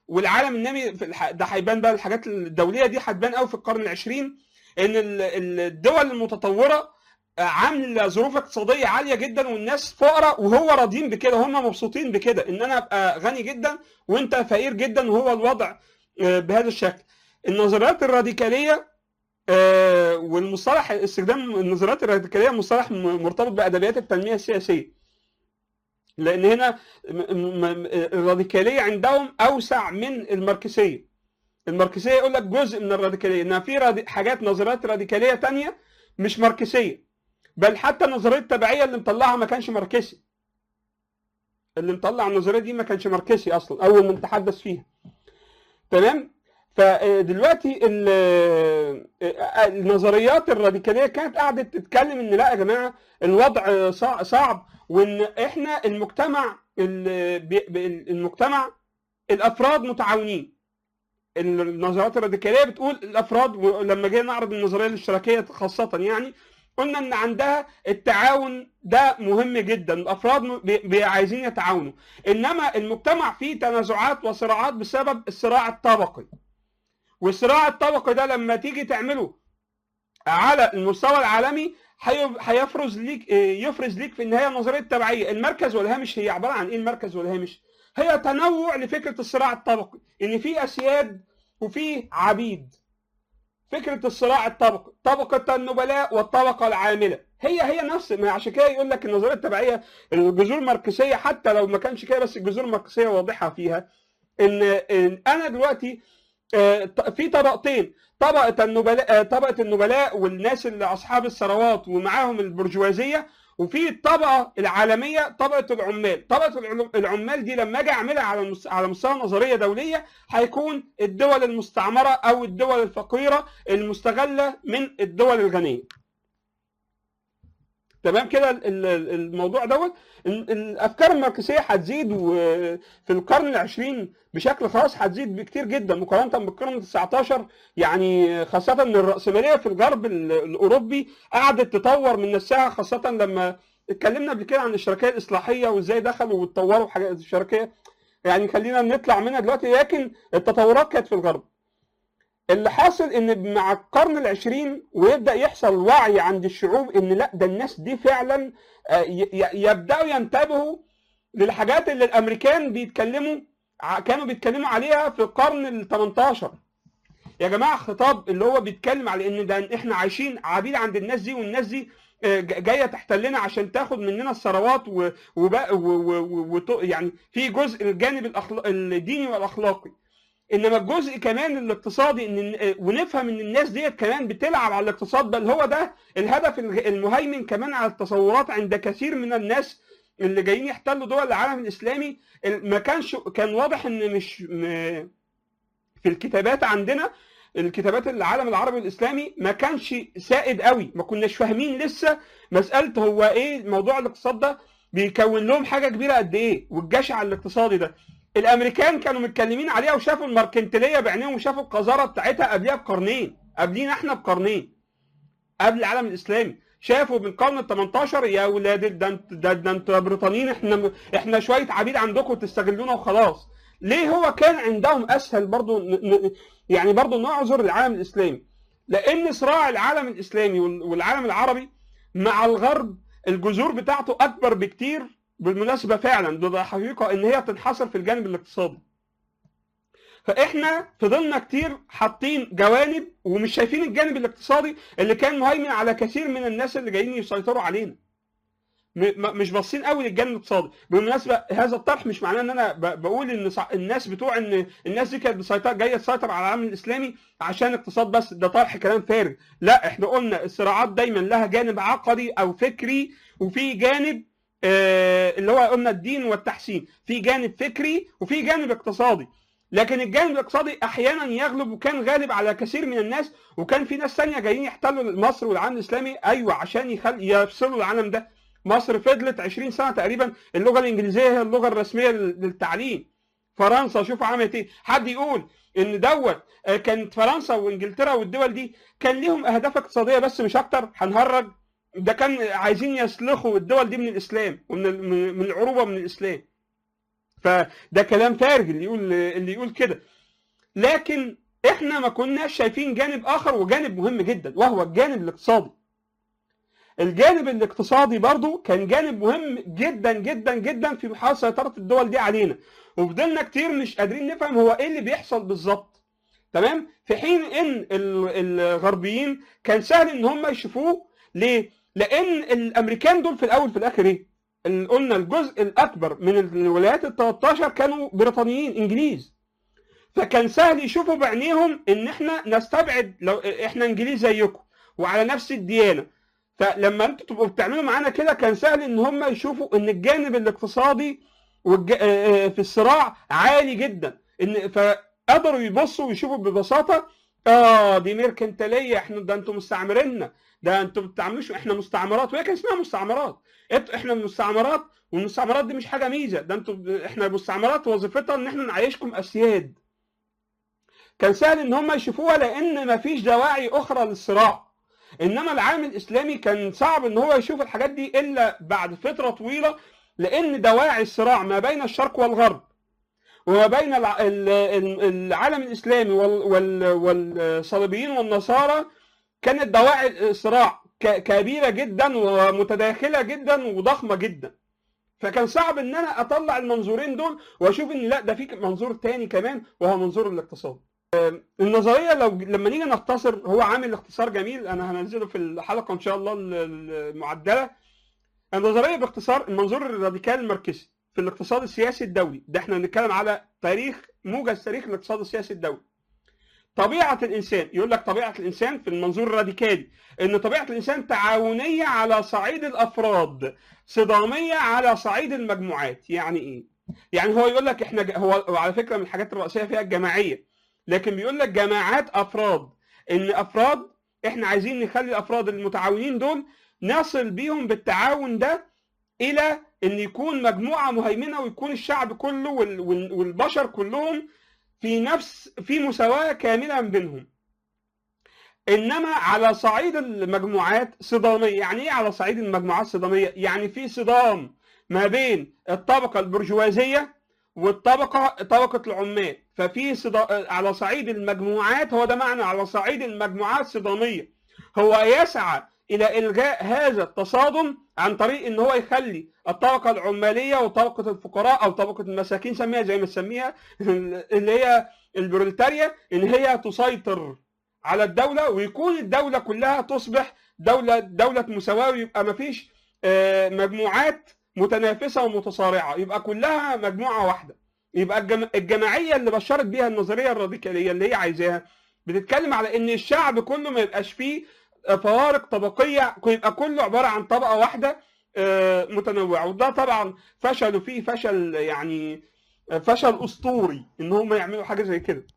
والعالم النامي في الح... ده هيبان بقى الحاجات الدوليه دي هتبان قوي في القرن العشرين ان ال- ال- الدول المتطوره عامله ظروف اقتصاديه عاليه جدا والناس فقراء وهو راضيين بكده هم مبسوطين بكده ان انا ابقى غني جدا وانت فقير جدا وهو الوضع آه، بهذا الشكل النظريات الراديكاليه آه، والمصطلح استخدام النظريات الراديكاليه مصطلح م- مرتبط بادبيات التنميه السياسيه لان هنا م- م- م- الراديكاليه عندهم اوسع من الماركسيه الماركسيه يقول لك جزء من الراديكاليه انها في رادي... حاجات نظريات راديكاليه تانية مش ماركسيه بل حتى نظريه التبعيه اللي مطلعها ما كانش ماركسي اللي مطلع النظريه دي ما كانش ماركسي اصلا اول من تحدث فيها تمام فدلوقتي ال- النظريات الراديكاليه كانت قاعده تتكلم ان لا يا جماعه الوضع صع- صعب وان احنا المجتمع ال- بي- بي- المجتمع الافراد متعاونين النظريات الراديكاليه بتقول الافراد ولما جينا نعرض النظريه الاشتراكيه خاصه يعني قلنا ان عندها التعاون ده مهم جدا الافراد م- بي- بي- عايزين يتعاونوا انما المجتمع فيه تنازعات وصراعات بسبب الصراع الطبقي والصراع الطبقي ده لما تيجي تعمله على المستوى العالمي هي- هيفرز ليك يفرز ليك في النهايه نظريه التبعيه المركز والهامش هي عباره عن ايه المركز والهامش هي تنوع لفكره الصراع الطبقي ان في اسياد وفي عبيد فكره الصراع الطبقي طبقه النبلاء والطبقه العامله هي هي نفس ما عشان كده يقول لك النظريه التبعيه الجذور الماركسيه حتى لو ما كانش كده بس الجذور الماركسيه واضحه فيها ان, إن انا دلوقتي آه، ط- في طبقتين طبقه النبلاء آه، طبقه النبلاء والناس اللي اصحاب الثروات ومعاهم البرجوازيه وفي الطبقه العالميه طبقه العمال طبقه العلو- العمال دي لما اجي اعملها على المس- على مستوى نظريه دوليه هيكون الدول المستعمره او الدول الفقيره المستغله من الدول الغنيه تمام كده ال- ال- الموضوع دوت ال- الافكار الماركسيه هتزيد وفي القرن العشرين بشكل خاص هتزيد بكتير جدا مقارنه بالقرن ال 19 يعني خاصه ان الراسماليه في الغرب ال- الاوروبي قعدت تطور من نفسها خاصه لما اتكلمنا قبل كده عن الشركيه الاصلاحيه وازاي دخلوا واتطوروا حاجات الشركيه يعني خلينا نطلع منها دلوقتي لكن التطورات كانت في الغرب اللي حاصل ان مع القرن العشرين ويبدا يحصل وعي عند الشعوب ان لا ده الناس دي فعلا آه، ي- ي- يبداوا ينتبهوا للحاجات اللي الامريكان بيتكلموا ع- كانوا بيتكلموا عليها في القرن ال 18 يا جماعه خطاب اللي هو بيتكلم على ان ده احنا عايشين عبيد عند الناس دي والناس دي آه، ج- جايه تحتلنا عشان تاخد مننا الثروات و... وبقى و... و... و... وت- يعني في جزء الجانب الأخلا... الديني والاخلاقي انما الجزء كمان الاقتصادي ان ونفهم ان الناس ديت كمان بتلعب على الاقتصاد بل هو ده الهدف الغ- المهيمن كمان على التصورات عند كثير من الناس اللي جايين يحتلوا دول العالم الاسلامي ال- ما كانش كان واضح ان مش م- في الكتابات عندنا الكتابات العالم العربي الاسلامي ما كانش سائد قوي ما كناش فاهمين لسه مساله هو ايه موضوع الاقتصاد ده بيكون لهم حاجه كبيره قد ايه والجشع الاقتصادي ده الامريكان كانوا متكلمين عليها وشافوا الماركنتيليه بعينيهم وشافوا القذاره بتاعتها قبلها بقرنين قبلينا احنا بقرنين قبل العالم الاسلامي شافوا من القرن ال 18 يا ولاد ده انت ده, ده انتوا يا بريطانيين احنا احنا شويه عبيد عندكم تستغلونا وخلاص ليه هو كان عندهم اسهل برضو ن- ن- يعني برضو نعذر العالم الاسلامي لان صراع العالم الاسلامي وال- والعالم العربي مع الغرب الجذور بتاعته اكبر بكتير بالمناسبه فعلا ده حقيقه ان هي تنحصر في الجانب الاقتصادي فاحنا فضلنا كتير حاطين جوانب ومش شايفين الجانب الاقتصادي اللي كان مهيمن على كثير من الناس اللي جايين يسيطروا علينا م- م- مش باصين قوي للجانب الاقتصادي بالمناسبه هذا الطرح مش معناه ان انا ب- بقول ان صع- الناس بتوع ان الناس دي كانت بتسيطر جايه تسيطر على العالم الاسلامي عشان اقتصاد بس ده طرح كلام فارغ لا احنا قلنا الصراعات دايما لها جانب عقدي او فكري وفي جانب آه، اللي هو قلنا الدين والتحسين في جانب فكري وفي جانب اقتصادي لكن الجانب الاقتصادي احيانا يغلب وكان غالب على كثير من الناس وكان في ناس ثانيه جايين يحتلوا مصر والعالم الاسلامي ايوه عشان يخل... يفصلوا العالم ده مصر فضلت 20 سنه تقريبا اللغه الانجليزيه هي اللغه الرسميه لل- للتعليم فرنسا شوفوا عملت ايه حد يقول ان دوت آه، كانت فرنسا وانجلترا والدول دي كان ليهم اهداف اقتصاديه بس مش اكتر هنهرج ده كان عايزين يسلخوا الدول دي من الاسلام ومن ال- من من العروبه من الاسلام فده كلام فارغ اللي يقول اللي يقول كده لكن احنا ما كناش شايفين جانب اخر وجانب مهم جدا وهو الجانب الاقتصادي الجانب الاقتصادي برضو كان جانب مهم جدا جدا جدا في محاولة سيطرة الدول دي علينا وفضلنا كتير مش قادرين نفهم هو ايه اللي بيحصل بالظبط تمام في حين ان الغربيين كان سهل ان هم يشوفوه ليه لان الامريكان دول في الاول في الاخر ايه قلنا الجزء الاكبر من الولايات ال 13 كانوا بريطانيين انجليز فكان سهل يشوفوا بعينيهم ان احنا نستبعد لو احنا انجليز زيكم وعلى نفس الديانه فلما انتوا تبقوا بتعملوا معانا كده كان سهل ان هم يشوفوا ان الجانب الاقتصادي في الصراع عالي جدا ان فقدروا يبصوا ويشوفوا ببساطه اه دي ميركنتاليه احنا ده انتوا مستعمريننا ده انتوا ما بتعملوش احنا مستعمرات وهي كان اسمها مستعمرات احنا مستعمرات والمستعمرات دي مش حاجه ميزه ده انتوا احنا المستعمرات وظيفتها ان احنا نعيشكم اسياد كان سهل ان هم يشوفوها لان ما فيش دواعي اخرى للصراع انما العالم الاسلامي كان صعب ان هو يشوف الحاجات دي الا بعد فتره طويله لان دواعي الصراع ما بين الشرق والغرب وما بين العالم الاسلامي والصليبيين والنصارى كانت دواعي الصراع كبيره جدا ومتداخله جدا وضخمه جدا فكان صعب ان انا اطلع المنظورين دول واشوف ان لا ده في منظور تاني كمان وهو منظور الاقتصاد النظريه لو لما نيجي نختصر هو عامل اختصار جميل انا هنزله في الحلقه ان شاء الله المعدله النظريه باختصار المنظور الراديكال الماركسي في الاقتصاد السياسي الدولي ده احنا بنتكلم على تاريخ موجز تاريخ الاقتصاد السياسي الدولي طبيعه الانسان يقول لك طبيعه الانسان في المنظور الراديكالي ان طبيعه الانسان تعاونيه على صعيد الافراد صداميه على صعيد المجموعات يعني ايه يعني هو يقول لك احنا هو على فكره من الحاجات الرئيسيه فيها الجماعيه لكن بيقول لك جماعات افراد ان افراد احنا عايزين نخلي الافراد المتعاونين دول نصل بيهم بالتعاون ده الى ان يكون مجموعه مهيمنه ويكون الشعب كله والبشر كلهم في نفس في مساواه كامله بينهم انما على صعيد المجموعات صداميه يعني ايه على صعيد المجموعات صداميه يعني في صدام ما بين الطبقه البرجوازيه والطبقه طبقه العمال ففي صدا... على صعيد المجموعات هو ده معنى على صعيد المجموعات صداميه هو يسعى الى الغاء هذا التصادم عن طريق ان هو يخلي الطبقه العماليه وطبقه الفقراء او طبقه المساكين سميها زي ما تسميها اللي هي البروليتاريا ان هي تسيطر على الدوله ويكون الدوله كلها تصبح دوله دوله مساواه ويبقى ما فيش مجموعات متنافسه ومتصارعه يبقى كلها مجموعه واحده يبقى الجماعيه اللي بشرت بيها النظريه الراديكاليه اللي هي عايزاها بتتكلم على ان الشعب كله ما يبقاش فيه فوارق طبقيه يبقى كله عباره عن طبقه واحده متنوعه وده طبعا فشلوا فيه فشل يعني فشل اسطوري ان هم يعملوا حاجه زي كده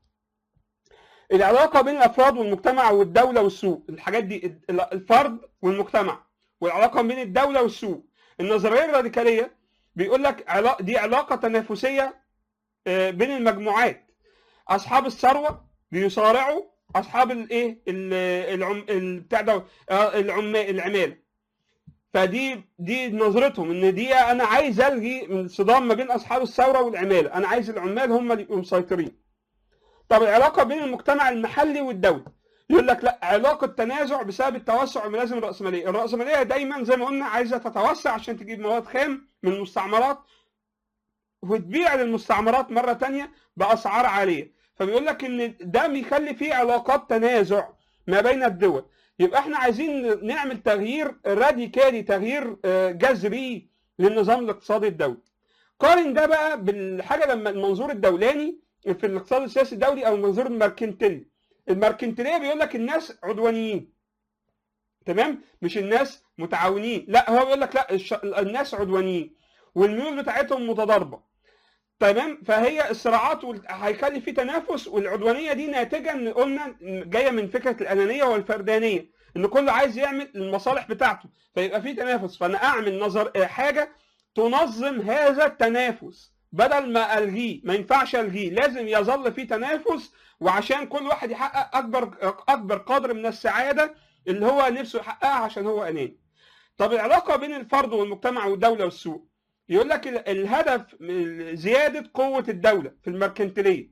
العلاقه بين الافراد والمجتمع والدوله والسوق الحاجات دي الفرد والمجتمع والعلاقه بين الدوله والسوق النظريه الراديكاليه بيقول لك دي علاقه تنافسيه بين المجموعات اصحاب الثروه بيصارعوا اصحاب الايه العم بتاع ده العمال العماله فدي دي نظرتهم ان دي انا عايز الغي الصدام ما بين اصحاب الثوره والعماله انا عايز العمال هم اللي يبقوا مسيطرين طب العلاقه بين المجتمع المحلي والدولي يقول لك لا علاقه تنازع بسبب التوسع الملازم الراسماليه الراسماليه دايما زي ما قلنا عايزه تتوسع عشان تجيب مواد خام من المستعمرات وتبيع للمستعمرات مره تانية باسعار عاليه فبيقول لك ان ده بيخلي فيه علاقات تنازع ما بين الدول يبقى احنا عايزين نعمل تغيير راديكالي تغيير جذري للنظام الاقتصادي الدولي قارن ده بقى بالحاجه لما المنظور الدولاني في الاقتصاد السياسي الدولي او المنظور الماركنتيلي الماركنتيليه بيقول لك الناس عدوانيين تمام مش الناس متعاونين لا هو بيقول لك لا الش... الناس عدوانيين والميول بتاعتهم متضاربه تمام فهي الصراعات هيخلي في تنافس والعدوانيه دي ناتجه ان قلنا جايه من فكره الانانيه والفردانيه ان كله عايز يعمل المصالح بتاعته فيبقى في تنافس فانا اعمل نظر حاجه تنظم هذا التنافس بدل ما الغيه ما ينفعش الغيه لازم يظل في تنافس وعشان كل واحد يحقق اكبر اكبر قدر من السعاده اللي هو نفسه يحققها عشان هو اناني طب العلاقه بين الفرد والمجتمع والدوله والسوق يقول لك ال- الهدف من زياده قوه الدوله في المركنتيليه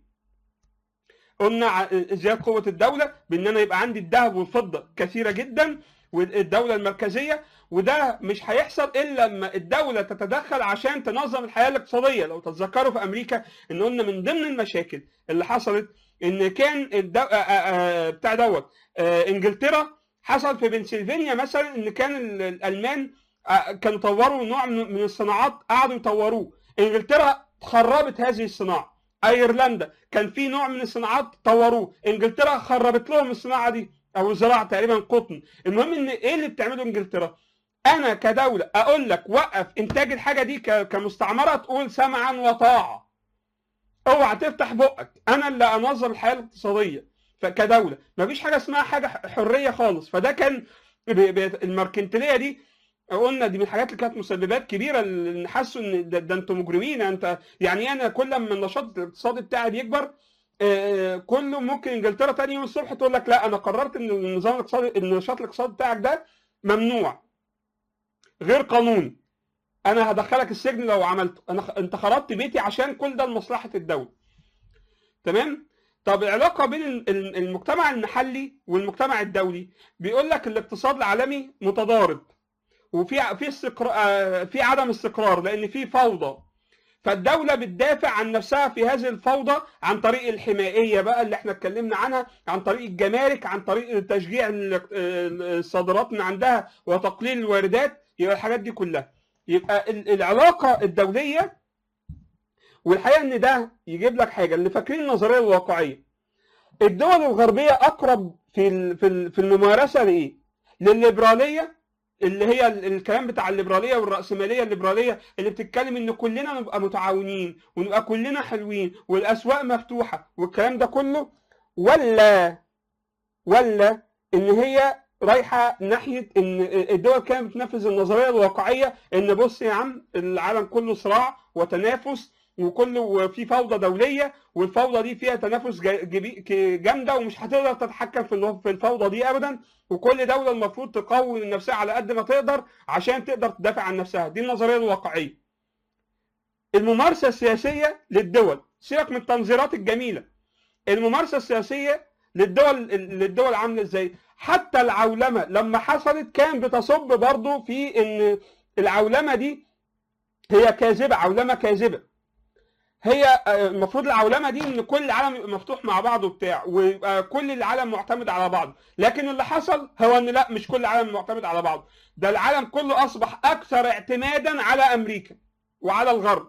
قلنا ع- زياده قوه الدوله بان انا يبقى عندي الذهب والفضه كثيره جدا والدوله المركزيه وده مش هيحصل الا لما الدوله تتدخل عشان تنظم الحياه الاقتصاديه لو تتذكروا في امريكا ان قلنا من ضمن المشاكل اللي حصلت ان كان الدو... آ- آ- آ- بتاع دوت آ، انجلترا حصل في بنسلفانيا مثلا ان كان ال- الالمان آ، كانوا طوروا نوع من من الصناعات قعدوا يطوروه انجلترا خربت هذه الصناعه ايرلندا كان في نوع من الصناعات طوروه انجلترا خربت لهم الصناعه دي او الزراعه تقريبا قطن المهم ان ايه اللي بتعمله انجلترا انا كدوله اقول لك وقف انتاج الحاجه دي ك- كمستعمره تقول سمعا وطاعه اوعى تفتح بقك انا اللي انظم الحياه الاقتصاديه فكدوله مفيش حاجه اسمها حاجه حريه خالص فده كان ب- ب- المركنتيليه دي قلنا دي من الحاجات اللي كانت مسببات كبيره اللي حسوا ان ده, ده انتوا مجرمين انت يعني انا كل ما النشاط الاقتصادي بتاعي بيكبر آه، كله ممكن انجلترا تاني يوم الصبح تقول لك لا انا قررت ان النظام الاقتصادي النشاط الاقتصادي بتاعك ده ممنوع غير قانوني انا هدخلك السجن لو عملته انا خ- انت خربت بيتي عشان كل ده لمصلحه الدوله تمام طب العلاقه بين ال- ال- المجتمع المحلي والمجتمع الدولي بيقول لك الاقتصاد العالمي متضارب وفي في استقرار في عدم استقرار لان في فوضى فالدوله بتدافع عن نفسها في هذه الفوضى عن طريق الحمائيه بقى اللي احنا اتكلمنا عنها عن طريق الجمارك عن طريق تشجيع ال- الصادرات من عندها وتقليل الواردات يبقى الحاجات دي كلها يبقى ال- العلاقه الدوليه والحقيقه ان ده يجيب لك حاجه اللي فاكرين النظريه الواقعيه الدول الغربيه اقرب في ال- في ال- في الممارسه لايه؟ للليبراليه اللي هي ال- الكلام بتاع الليبراليه والراسماليه الليبراليه اللي بتتكلم ان كلنا نبقى متعاونين ونبقى كلنا حلوين والاسواق مفتوحه والكلام ده كله ولا ولا ان هي رايحه ناحيه ان الدول كانت بتنفذ النظريه الواقعيه ان بص يا عم العالم كله صراع وتنافس وكله في فوضى دوليه والفوضى دي فيها تنافس جا- جبي- ك- جامده ومش هتقدر تتحكم في الو- في الفوضى دي ابدا وكل دوله المفروض تقوي من نفسها على قد ما تقدر عشان تقدر تدافع عن نفسها دي النظريه الواقعيه الممارسه السياسيه للدول سيبك من التنظيرات الجميله الممارسه السياسيه للدول للدول عامله ازاي حتى العولمه لما حصلت كان بتصب برضو في ان العولمه دي هي كاذبه عولمه كاذبه هي آه، المفروض العولمه دي ان كل العالم يبقى مفتوح مع بعضه وبتاع ويبقى كل العالم معتمد على بعض لكن اللي حصل هو ان لا مش كل العالم معتمد على بعض ده العالم كله اصبح اكثر اعتمادا على امريكا وعلى الغرب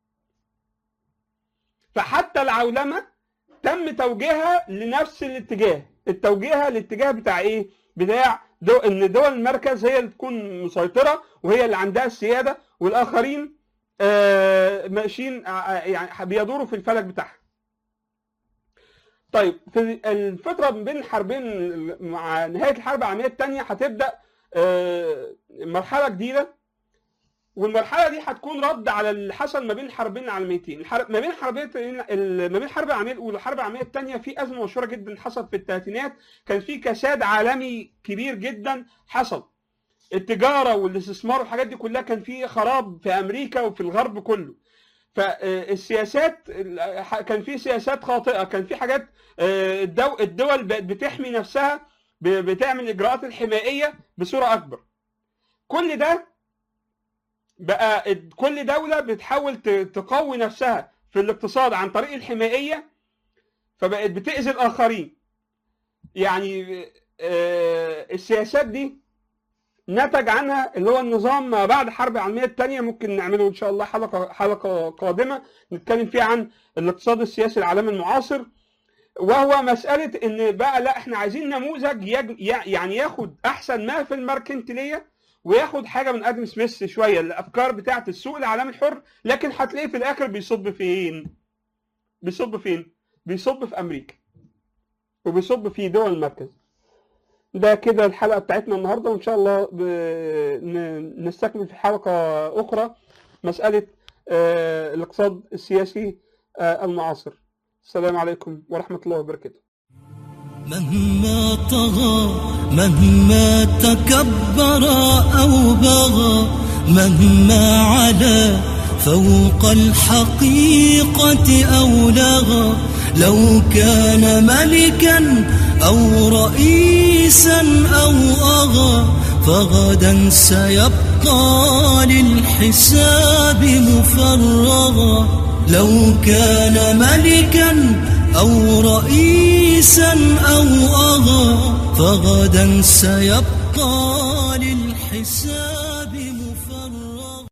فحتى العولمه تم توجيهها لنفس الاتجاه التوجيهها الاتجاه بتاع ايه بتاع دو ان دول المركز هي اللي تكون مسيطره وهي اللي عندها السياده والاخرين آه، ماشيين آه، يعني بيدوروا في الفلك بتاعها طيب في الفتره ما بين الحربين مع نهايه الحرب العالميه الثانيه هتبدا آه، مرحله جديده والمرحله دي هتكون رد على اللي حصل ما بين الحربين العالميتين الحرب ما بين الحربين ال- ما بين الحرب العالميه الاولى والحرب العالميه الثانيه في ازمه مشهوره جدا حصلت في الثلاثينات كان في كساد عالمي كبير جدا حصل التجاره والاستثمار والحاجات دي كلها كان في خراب في امريكا وفي الغرب كله فالسياسات كان في سياسات خاطئه كان في حاجات آه، الدو- الدول بقت بتحمي نفسها ب- بتعمل اجراءات الحمائيه بصوره اكبر كل ده بقى ال- كل دوله بتحاول ت- تقوي نفسها في الاقتصاد عن طريق الحمائيه فبقت بتاذي الاخرين يعني آه، السياسات دي نتج عنها اللي هو النظام ما بعد الحرب العالميه الثانيه ممكن نعمله ان شاء الله حلقه حلقه قادمه نتكلم فيها عن الاقتصاد السياسي العالمي المعاصر وهو مساله ان بقى لا احنا عايزين نموذج يج- يعني ياخد احسن ما في الماركنتيليه وياخد حاجه من ادم سميث شويه الافكار بتاعه السوق العالمي الحر لكن هتلاقيه في الاخر بيصب فين؟ بيصب فين؟ بيصب في امريكا وبيصب في دول المركز ده كده الحلقه بتاعتنا النهارده وان شاء الله ب... ن- نستكمل في حلقه اخرى مساله آه، الاقتصاد السياسي آه، المعاصر السلام عليكم ورحمه الله وبركاته مهما طغى مهما تكبر أو بغى مهما علا فوق الحقيقة أو لغى لو كان ملكا أو رئيسا أو أغى فغدا سيبقى للحساب مفرغا لو كان ملكا أو رئيسا أو أغى فغدا سيبقى للحساب